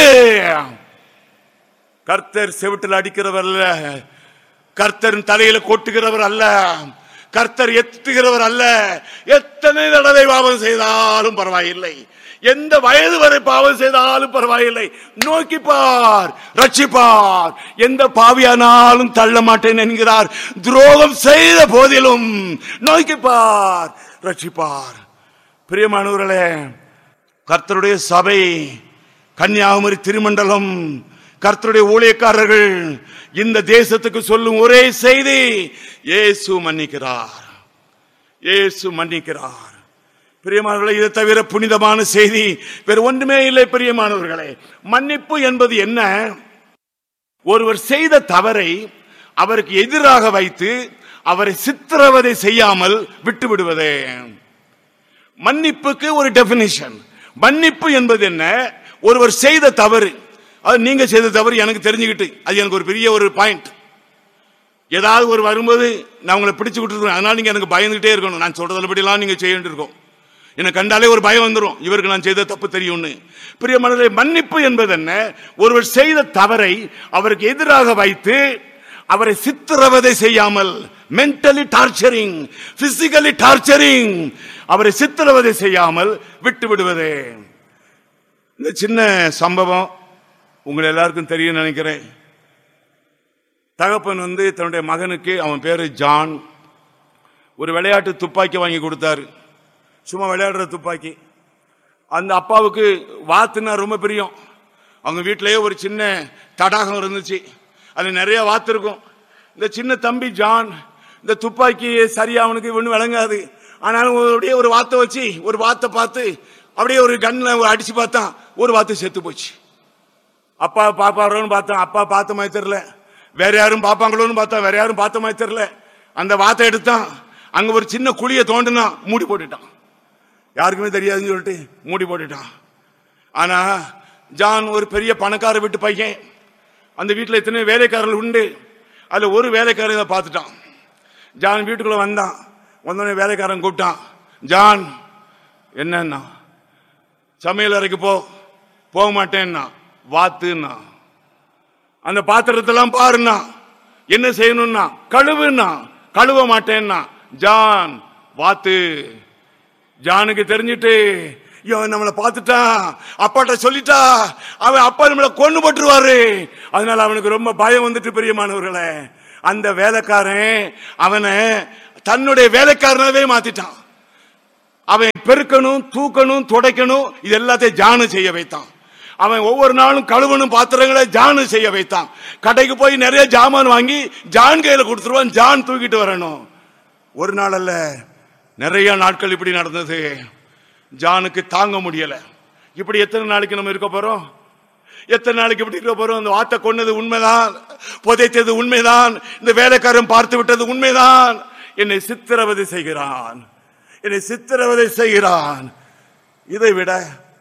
கர்த்தர் செவிட்டில் அடிக்கிறவர் அல்ல கர்த்தரின் தலையில கொட்டுகிறவர் அல்ல கர்த்தர் எத்துகிறவர் அல்ல எத்தனை தடவை பாவம் செய்தாலும் பரவாயில்லை எந்த வயது வரை பாவம் செய்தாலும் பரவாயில்லை நோக்கி பார் ரட்சிப்பார் எந்த பாவியானாலும் தள்ள மாட்டேன் என்கிறார் துரோகம் செய்த போதிலும் நோக்கி பார் ரட்சிப்பார் பிரியமானவர்களே கர்த்தருடைய சபை கன்னியாகுமரி திருமண்டலம் கர்த்தருடைய ஊழியக்காரர்கள் இந்த தேசத்துக்கு சொல்லும் ஒரே செய்தி இயேசு மன்னிக்கிறார் இயேசு மன்னிக்கிறார் பிரியமானவர்களே இதை தவிர புனிதமான செய்தி வேறு ஒன்றுமே இல்லை பிரியமானவர்களே மன்னிப்பு என்பது என்ன ஒருவர் செய்த தவறை அவருக்கு எதிராக வைத்து அவரை சித்திரவதை செய்யாமல் விட்டு விடுவதே மன்னிப்புக்கு ஒரு டெபினிஷன் மன்னிப்பு என்பது என்ன ஒருவர் செய்த தவறு அது நீங்க செய்த தவறு எனக்கு தெரிஞ்சுக்கிட்டு அது எனக்கு ஒரு பெரிய ஒரு பாயிண்ட் ஏதாவது ஒரு வரும்போது நான் உங்களை பிடிச்சு விட்டுருக்கேன் அதனால நீங்க எனக்கு பயந்துகிட்டே இருக்கணும் நான் சொல்றதுபடிலாம் நீங்க செய்ய வேண்டியிருக்கும் என்னை கண்டாலே ஒரு பயம் வந்துடும் இவருக்கு நான் செய்த தப்பு தெரியும்னு பிரிய மனதை மன்னிப்பு என்பது என்ன ஒருவர் செய்த தவறை அவருக்கு எதிராக வைத்து அவரை சித்திரவதை செய்யாமல் மென்டலி டார்ச்சரிங் பிசிக்கலி டார்ச்சரிங் அவரை சித்திரவதை செய்யாமல் விட்டு விடுவதே இந்த சின்ன சம்பவம் உங்களை எல்லாருக்கும் தெரியும் நினைக்கிறேன் தகப்பன் வந்து தன்னுடைய மகனுக்கு அவன் பேரு ஜான் ஒரு விளையாட்டு துப்பாக்கி வாங்கி கொடுத்தாரு சும்மா விளையாடுற துப்பாக்கி அந்த அப்பாவுக்கு வாத்துனா ரொம்ப பிரியம் அவங்க வீட்டிலேயே ஒரு சின்ன தடாகம் இருந்துச்சு அது நிறைய வாத்து இருக்கும் இந்த சின்ன தம்பி ஜான் இந்த துப்பாக்கி சரியா அவனுக்கு ஒன்றும் விளங்காது ஆனாலும் அப்படியே ஒரு வாத்தை வச்சு ஒரு வாத்தை பார்த்து அப்படியே ஒரு கண்ணில் அடிச்சு பார்த்தான் ஒரு வாத்து செத்து போச்சு அப்பா பாப்பாரோன்னு பார்த்தான் அப்பா பார்த்த மாதிரி தெரியல வேற யாரும் பாப்பாங்களோன்னு பார்த்தா வேற யாரும் பார்த்த மாதிரி தெரியல அந்த வாத்தை எடுத்தான் அங்க ஒரு சின்ன குழியை தோண்டுனா மூடி போட்டுட்டான் யாருக்குமே தெரியாதுன்னு சொல்லிட்டு மூடி போட்டுட்டான் ஆனா ஜான் ஒரு பெரிய பணக்கார வீட்டு பையன் அந்த வீட்டில் எத்தனை வேலைக்காரர்கள் உண்டு அதுல ஒரு வேலைக்காரன் இதை பார்த்துட்டான் ஜான் வீட்டுக்குள்ள வந்தான் வந்தோடனே வேலைக்காரன் கூப்பிட்டான் ஜான் என்னன்னா சமையல் அறைக்கு போ போக மாட்டேன்னா வாத்துன்னா அந்த பாத்திரத்தெல்லாம் பாருன்னா என்ன செய்யணும்னா கழுவுன்னா கழுவ மாட்டேன்னா ஜான் வாத்து ஜானுக்கு தெரிஞ்சிட்டு இவன் நம்மளை பார்த்துட்டான் அப்பாட்ட சொல்லிட்டா அவன் அப்பா நம்மளை கொண்டு போட்டுருவாரு அதனால அவனுக்கு ரொம்ப பயம் வந்துட்டு பெரியமானவர்களே அந்த வேலைக்காரன் அவனை தன்னுடைய வேலைக்காரனாவே மாத்திட்டான் அவன் பெருக்கணும் தூக்கணும் துடைக்கணும் இது எல்லாத்தையும் ஜானு செய்ய வைத்தான் அவன் ஒவ்வொரு நாளும் கழுவணும் பாத்திரங்களை ஜானு செய்ய வைத்தான் கடைக்கு போய் நிறைய ஜாமான் வாங்கி ஜான் கையில கொடுத்துருவான் ஜான் தூக்கிட்டு வரணும் ஒரு நாள் அல்ல நிறைய நாட்கள் இப்படி நடந்தது ஜானுக்கு தாங்க முடியல இப்படி எத்தனை நாளைக்கு நம்ம இருக்க போறோம் எத்தனை நாளைக்கு இப்படி இருக்க போறோம் அந்த வார்த்தை கொன்னது உண்மைதான் புதைத்தது உண்மைதான் இந்த வேலைக்காரன் பார்த்து விட்டது உண்மைதான் என்னை சித்திரவதை செய்கிறான் என்னை சித்திரவதை செய்கிறான் இதை விட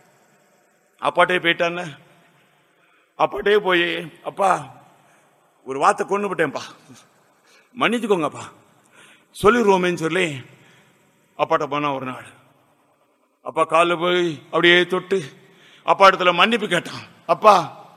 அப்பாட்டே போயிட்டான்னு அப்பாட்டே போய் அப்பா ஒரு வார்த்தை கொண்டு விட்டேன்ப்பா மன்னிச்சுக்கோங்கப்பா சொல்லிடுவோமேன்னு சொல்லி அப்பாட்ட போனா ஒரு நாள் அப்பா காலில் போய் அப்படியே தொட்டு அப்பா இடத்துல மன்னிப்பு கேட்டான் அப்பா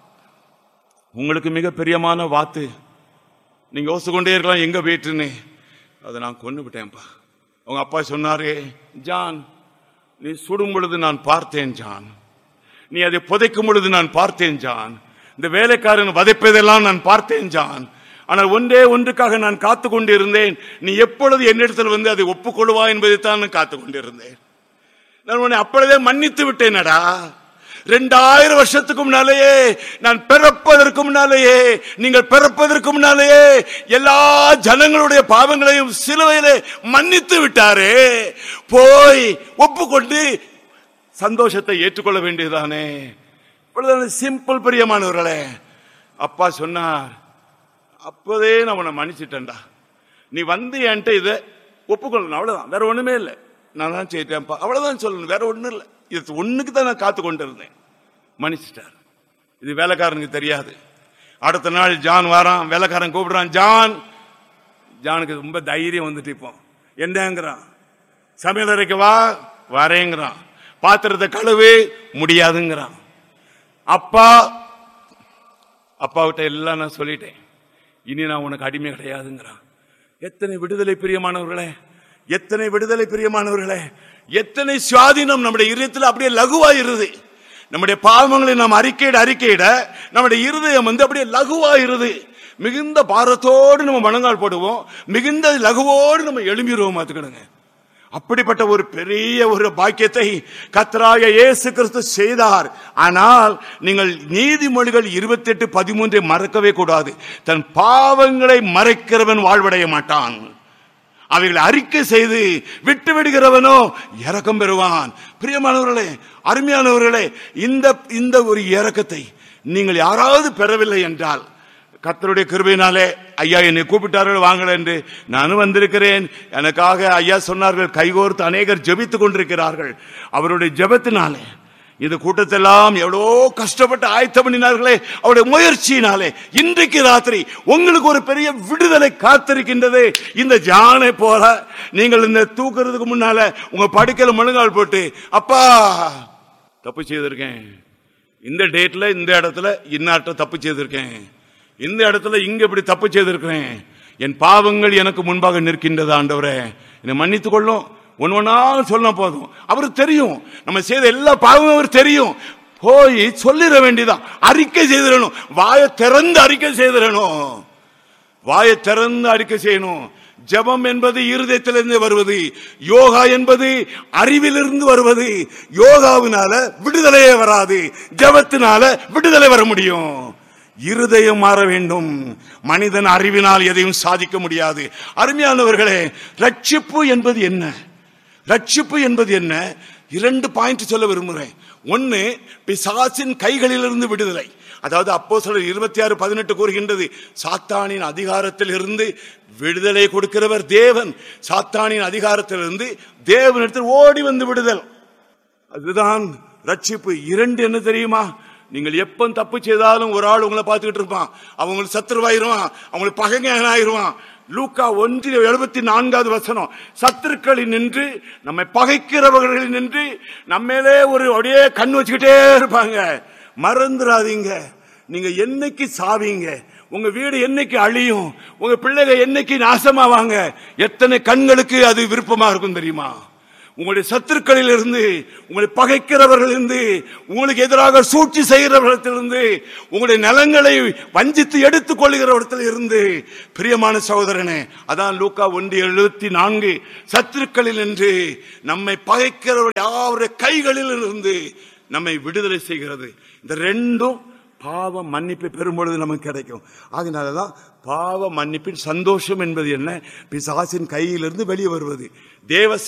உங்களுக்கு மிக பிரியமான வாத்து நீங்க யோசிச்சு கொண்டே இருக்கலாம் எங்க வீட்டுன்னு அதை நான் கொண்டு விட்டேன்ப்பா உங்க அப்பா சொன்னாரு ஜான் நீ சுடும் பொழுது நான் பார்த்தேன் ஜான் நீ அதை புதைக்கும் பொழுது நான் பார்த்தேன் ஜான் இந்த வேலைக்காரன் வதைப்பதெல்லாம் நான் பார்த்தேன் ஜான் ஆனால் ஒன்றே ஒன்றுக்காக நான் காத்து கொண்டிருந்தேன் நீ எப்பொழுது என்னிடத்தில் வந்து அதை ஒப்புக்கொள்வா என்பதைத்தான் நான் காத்து கொண்டிருந்தேன் நான் உன்னை அப்பொழுதே மன்னித்து விட்டேனடா ரெண்டாயிரம் வருஷத்துக்கு முன்னாலேயே நான் பிறப்பதற்கு முன்னாலேயே நீங்கள் பிறப்பதற்கு முன்னாலேயே எல்லா ஜனங்களுடைய பாவங்களையும் சிலுவையிலே மன்னித்து விட்டாரே போய் ஒப்புக்கொண்டு சந்தோஷத்தை ஏற்றுக்கொள்ள வேண்டியதானே இவ்வளவுதானே சிம்பிள் பிரியமானவர்களே அப்பா சொன்னார் அப்போதே நான் உன்னை மன்னிச்சிட்டேன்டா நீ வந்து என்கிட்ட இதை ஒப்புக்கொள்ளணும் அவ்வளவுதான் வேற ஒண்ணுமே இல்லை நான் தான் செய்யிட்டேன்ப்பா அவ்வளவுதான் சொல்லணும் வேற ஒண்ணும் இல்லை இது ஒண்ணுக்கு தான் நான் காத்து கொண்டு இருந்தேன் மன்னிச்சிட்டார் இது வேலைக்காரனுக்கு தெரியாது அடுத்த நாள் ஜான் வாரான் வேலைக்காரன் கூப்பிடுறான் ஜான் ஜானுக்கு ரொம்ப தைரியம் வந்துட்டு இப்போ என்னங்கிறான் சமையல் அறைக்கு வா வரேங்கிறான் பாத்திரத்தை கழுவு முடியாதுங்கிறான் அப்பா அப்பாவிட்ட எல்லாம் நான் சொல்லிட்டேன் இனி நான் உனக்கு அடிமை கிடையாதுங்கிறான் எத்தனை விடுதலை பிரியமானவர்களே எத்தனை விடுதலை பிரியமானவர்களே எத்தனை சுவாதீனம் நம்முடைய இருதயத்தில் அப்படியே லகுவாயிருது நம்முடைய பாவங்களை நாம் அறிக்கையிட அறிக்கையிட நம்முடைய இருதயம் வந்து அப்படியே லகுவாயிருது மிகுந்த பாரத்தோடு நம்ம மனங்கால் போடுவோம் மிகுந்த லகுவோடு நம்ம எழும்பிடுவோம் பார்த்துக்கிடுங்க அப்படிப்பட்ட ஒரு பெரிய ஒரு பாக்கியத்தை கத்தராய இயேசு கிறிஸ்து செய்தார் ஆனால் நீங்கள் நீதிமொழிகள் இருபத்தி எட்டு பதிமூன்றை மறக்கவே கூடாது தன் பாவங்களை மறைக்கிறவன் வாழ்வடைய மாட்டான் அவைகளை அறிக்கை செய்து விட்டு விடுகிறவனோ இரக்கம் பெறுவான் பிரியமானவர்களே அருமையானவர்களே இந்த இந்த ஒரு இரக்கத்தை நீங்கள் யாராவது பெறவில்லை என்றால் கர்த்தருடைய கிருபையினாலே ஐயா என்னை கூப்பிட்டார்கள் வாங்கல என்று நானும் வந்திருக்கிறேன் எனக்காக ஐயா சொன்னார்கள் கைகோர்த்து அநேகர் ஜெபித்துக் கொண்டிருக்கிறார்கள் அவருடைய ஜெபத்தினாலே இந்த கூட்டத்தெல்லாம் எவ்வளோ கஷ்டப்பட்டு ஆயத்தம் பண்ணினார்களே அவருடைய முயற்சியினாலே இன்றைக்கு ராத்திரி உங்களுக்கு ஒரு பெரிய விடுதலை காத்திருக்கின்றது இந்த ஜானை போல நீங்கள் இந்த தூக்குறதுக்கு முன்னால உங்க படுக்கையில முழங்கால் போட்டு அப்பா தப்பு செய்திருக்கேன் இந்த டேட்ல இந்த இடத்துல இன்னாட்ட தப்பு செய்திருக்கேன் இந்த இடத்துல இங்க இப்படி தப்பு செய்திருக்கிறேன் என் பாவங்கள் எனக்கு முன்பாக நிற்கின்றது ஆண்டவரே என்னை மன்னித்துக் கொள்ளும் ஒன்னு ஒன்னா சொன்னா போதும் அவருக்கு தெரியும் நம்ம செய்த எல்லா பாவமும் அவர் தெரியும் போய் சொல்லிட வேண்டியதான் அறிக்கை செய்திடணும் வாயை திறந்து அறிக்கை செய்திடணும் வாயை திறந்து அறிக்கை செய்யணும் ஜெபம் என்பது இருதயத்திலிருந்து வருவது யோகா என்பது அறிவிலிருந்து வருவது யோகாவினால விடுதலையே வராது ஜெபத்தினால விடுதலை வர முடியும் இருதயம் மாற வேண்டும் மனிதன் அறிவினால் எதையும் சாதிக்க முடியாது அருமையானவர்களே ரட்சிப்பு என்பது என்ன ரட்சிப்பு என்பது என்ன இரண்டு பாயிண்ட் சொல்ல விரும்புகிறேன் ஒன்னு பிசாசின் கைகளிலிருந்து விடுதலை அதாவது அப்போ சிலர் இருபத்தி ஆறு பதினெட்டு கூறுகின்றது சாத்தானின் அதிகாரத்தில் இருந்து விடுதலை கொடுக்கிறவர் தேவன் சாத்தானின் அதிகாரத்திலிருந்து தேவனிடத்தில் ஓடி வந்து விடுதல் அதுதான் ரட்சிப்பு இரண்டு என்ன தெரியுமா நீங்கள் எப்ப தப்பு செய்தாலும் ஒரு ஆள் உங்களை பார்த்துக்கிட்டு இருப்பான் அவங்களுக்கு சத்துருவாயிருவான் அவங்களுக்கு பகைஞன் ஆயிருவான் லூக்கா ஒன்றில் எழுபத்தி நான்காவது வசனம் சத்துருக்களில் நின்று நம்மை பகைக்கிறவர்களில் நின்று நம்மேலே ஒரு அப்படியே கண் வச்சுக்கிட்டே இருப்பாங்க மறந்துடாதீங்க நீங்க என்னைக்கு சாவீங்க உங்க வீடு என்னைக்கு அழியும் உங்க பிள்ளைகள் என்னைக்கு நாசமாவாங்க எத்தனை கண்களுக்கு அது விருப்பமா இருக்கும் தெரியுமா உங்களுடைய சத்துருக்களில் இருந்து உங்களை பகைக்கிறவர்களிலிருந்து உங்களுக்கு எதிராக சூழ்ச்சி செய்கிறவர்களிடத்திலிருந்து உங்களுடைய நலங்களை வஞ்சித்து எடுத்துக் கொள்கிறவர்களிடத்தில் இருந்து பிரியமான சகோதரனே அதான் லூக்கா ஒன்று எழுபத்தி நான்கு சத்துருக்களில் நின்று நம்மை பகைக்கிறவர் யாருடைய கைகளில் இருந்து நம்மை விடுதலை செய்கிறது இந்த ரெண்டும் பாவ மன்னிப்பை பெறும்பொழுது நமக்கு கிடைக்கும் அதனாலதான் பாவ மன்னிப்பின் சந்தோஷம் என்பது என்ன பிசாசின் கையிலிருந்து வெளியே வருவது தேவ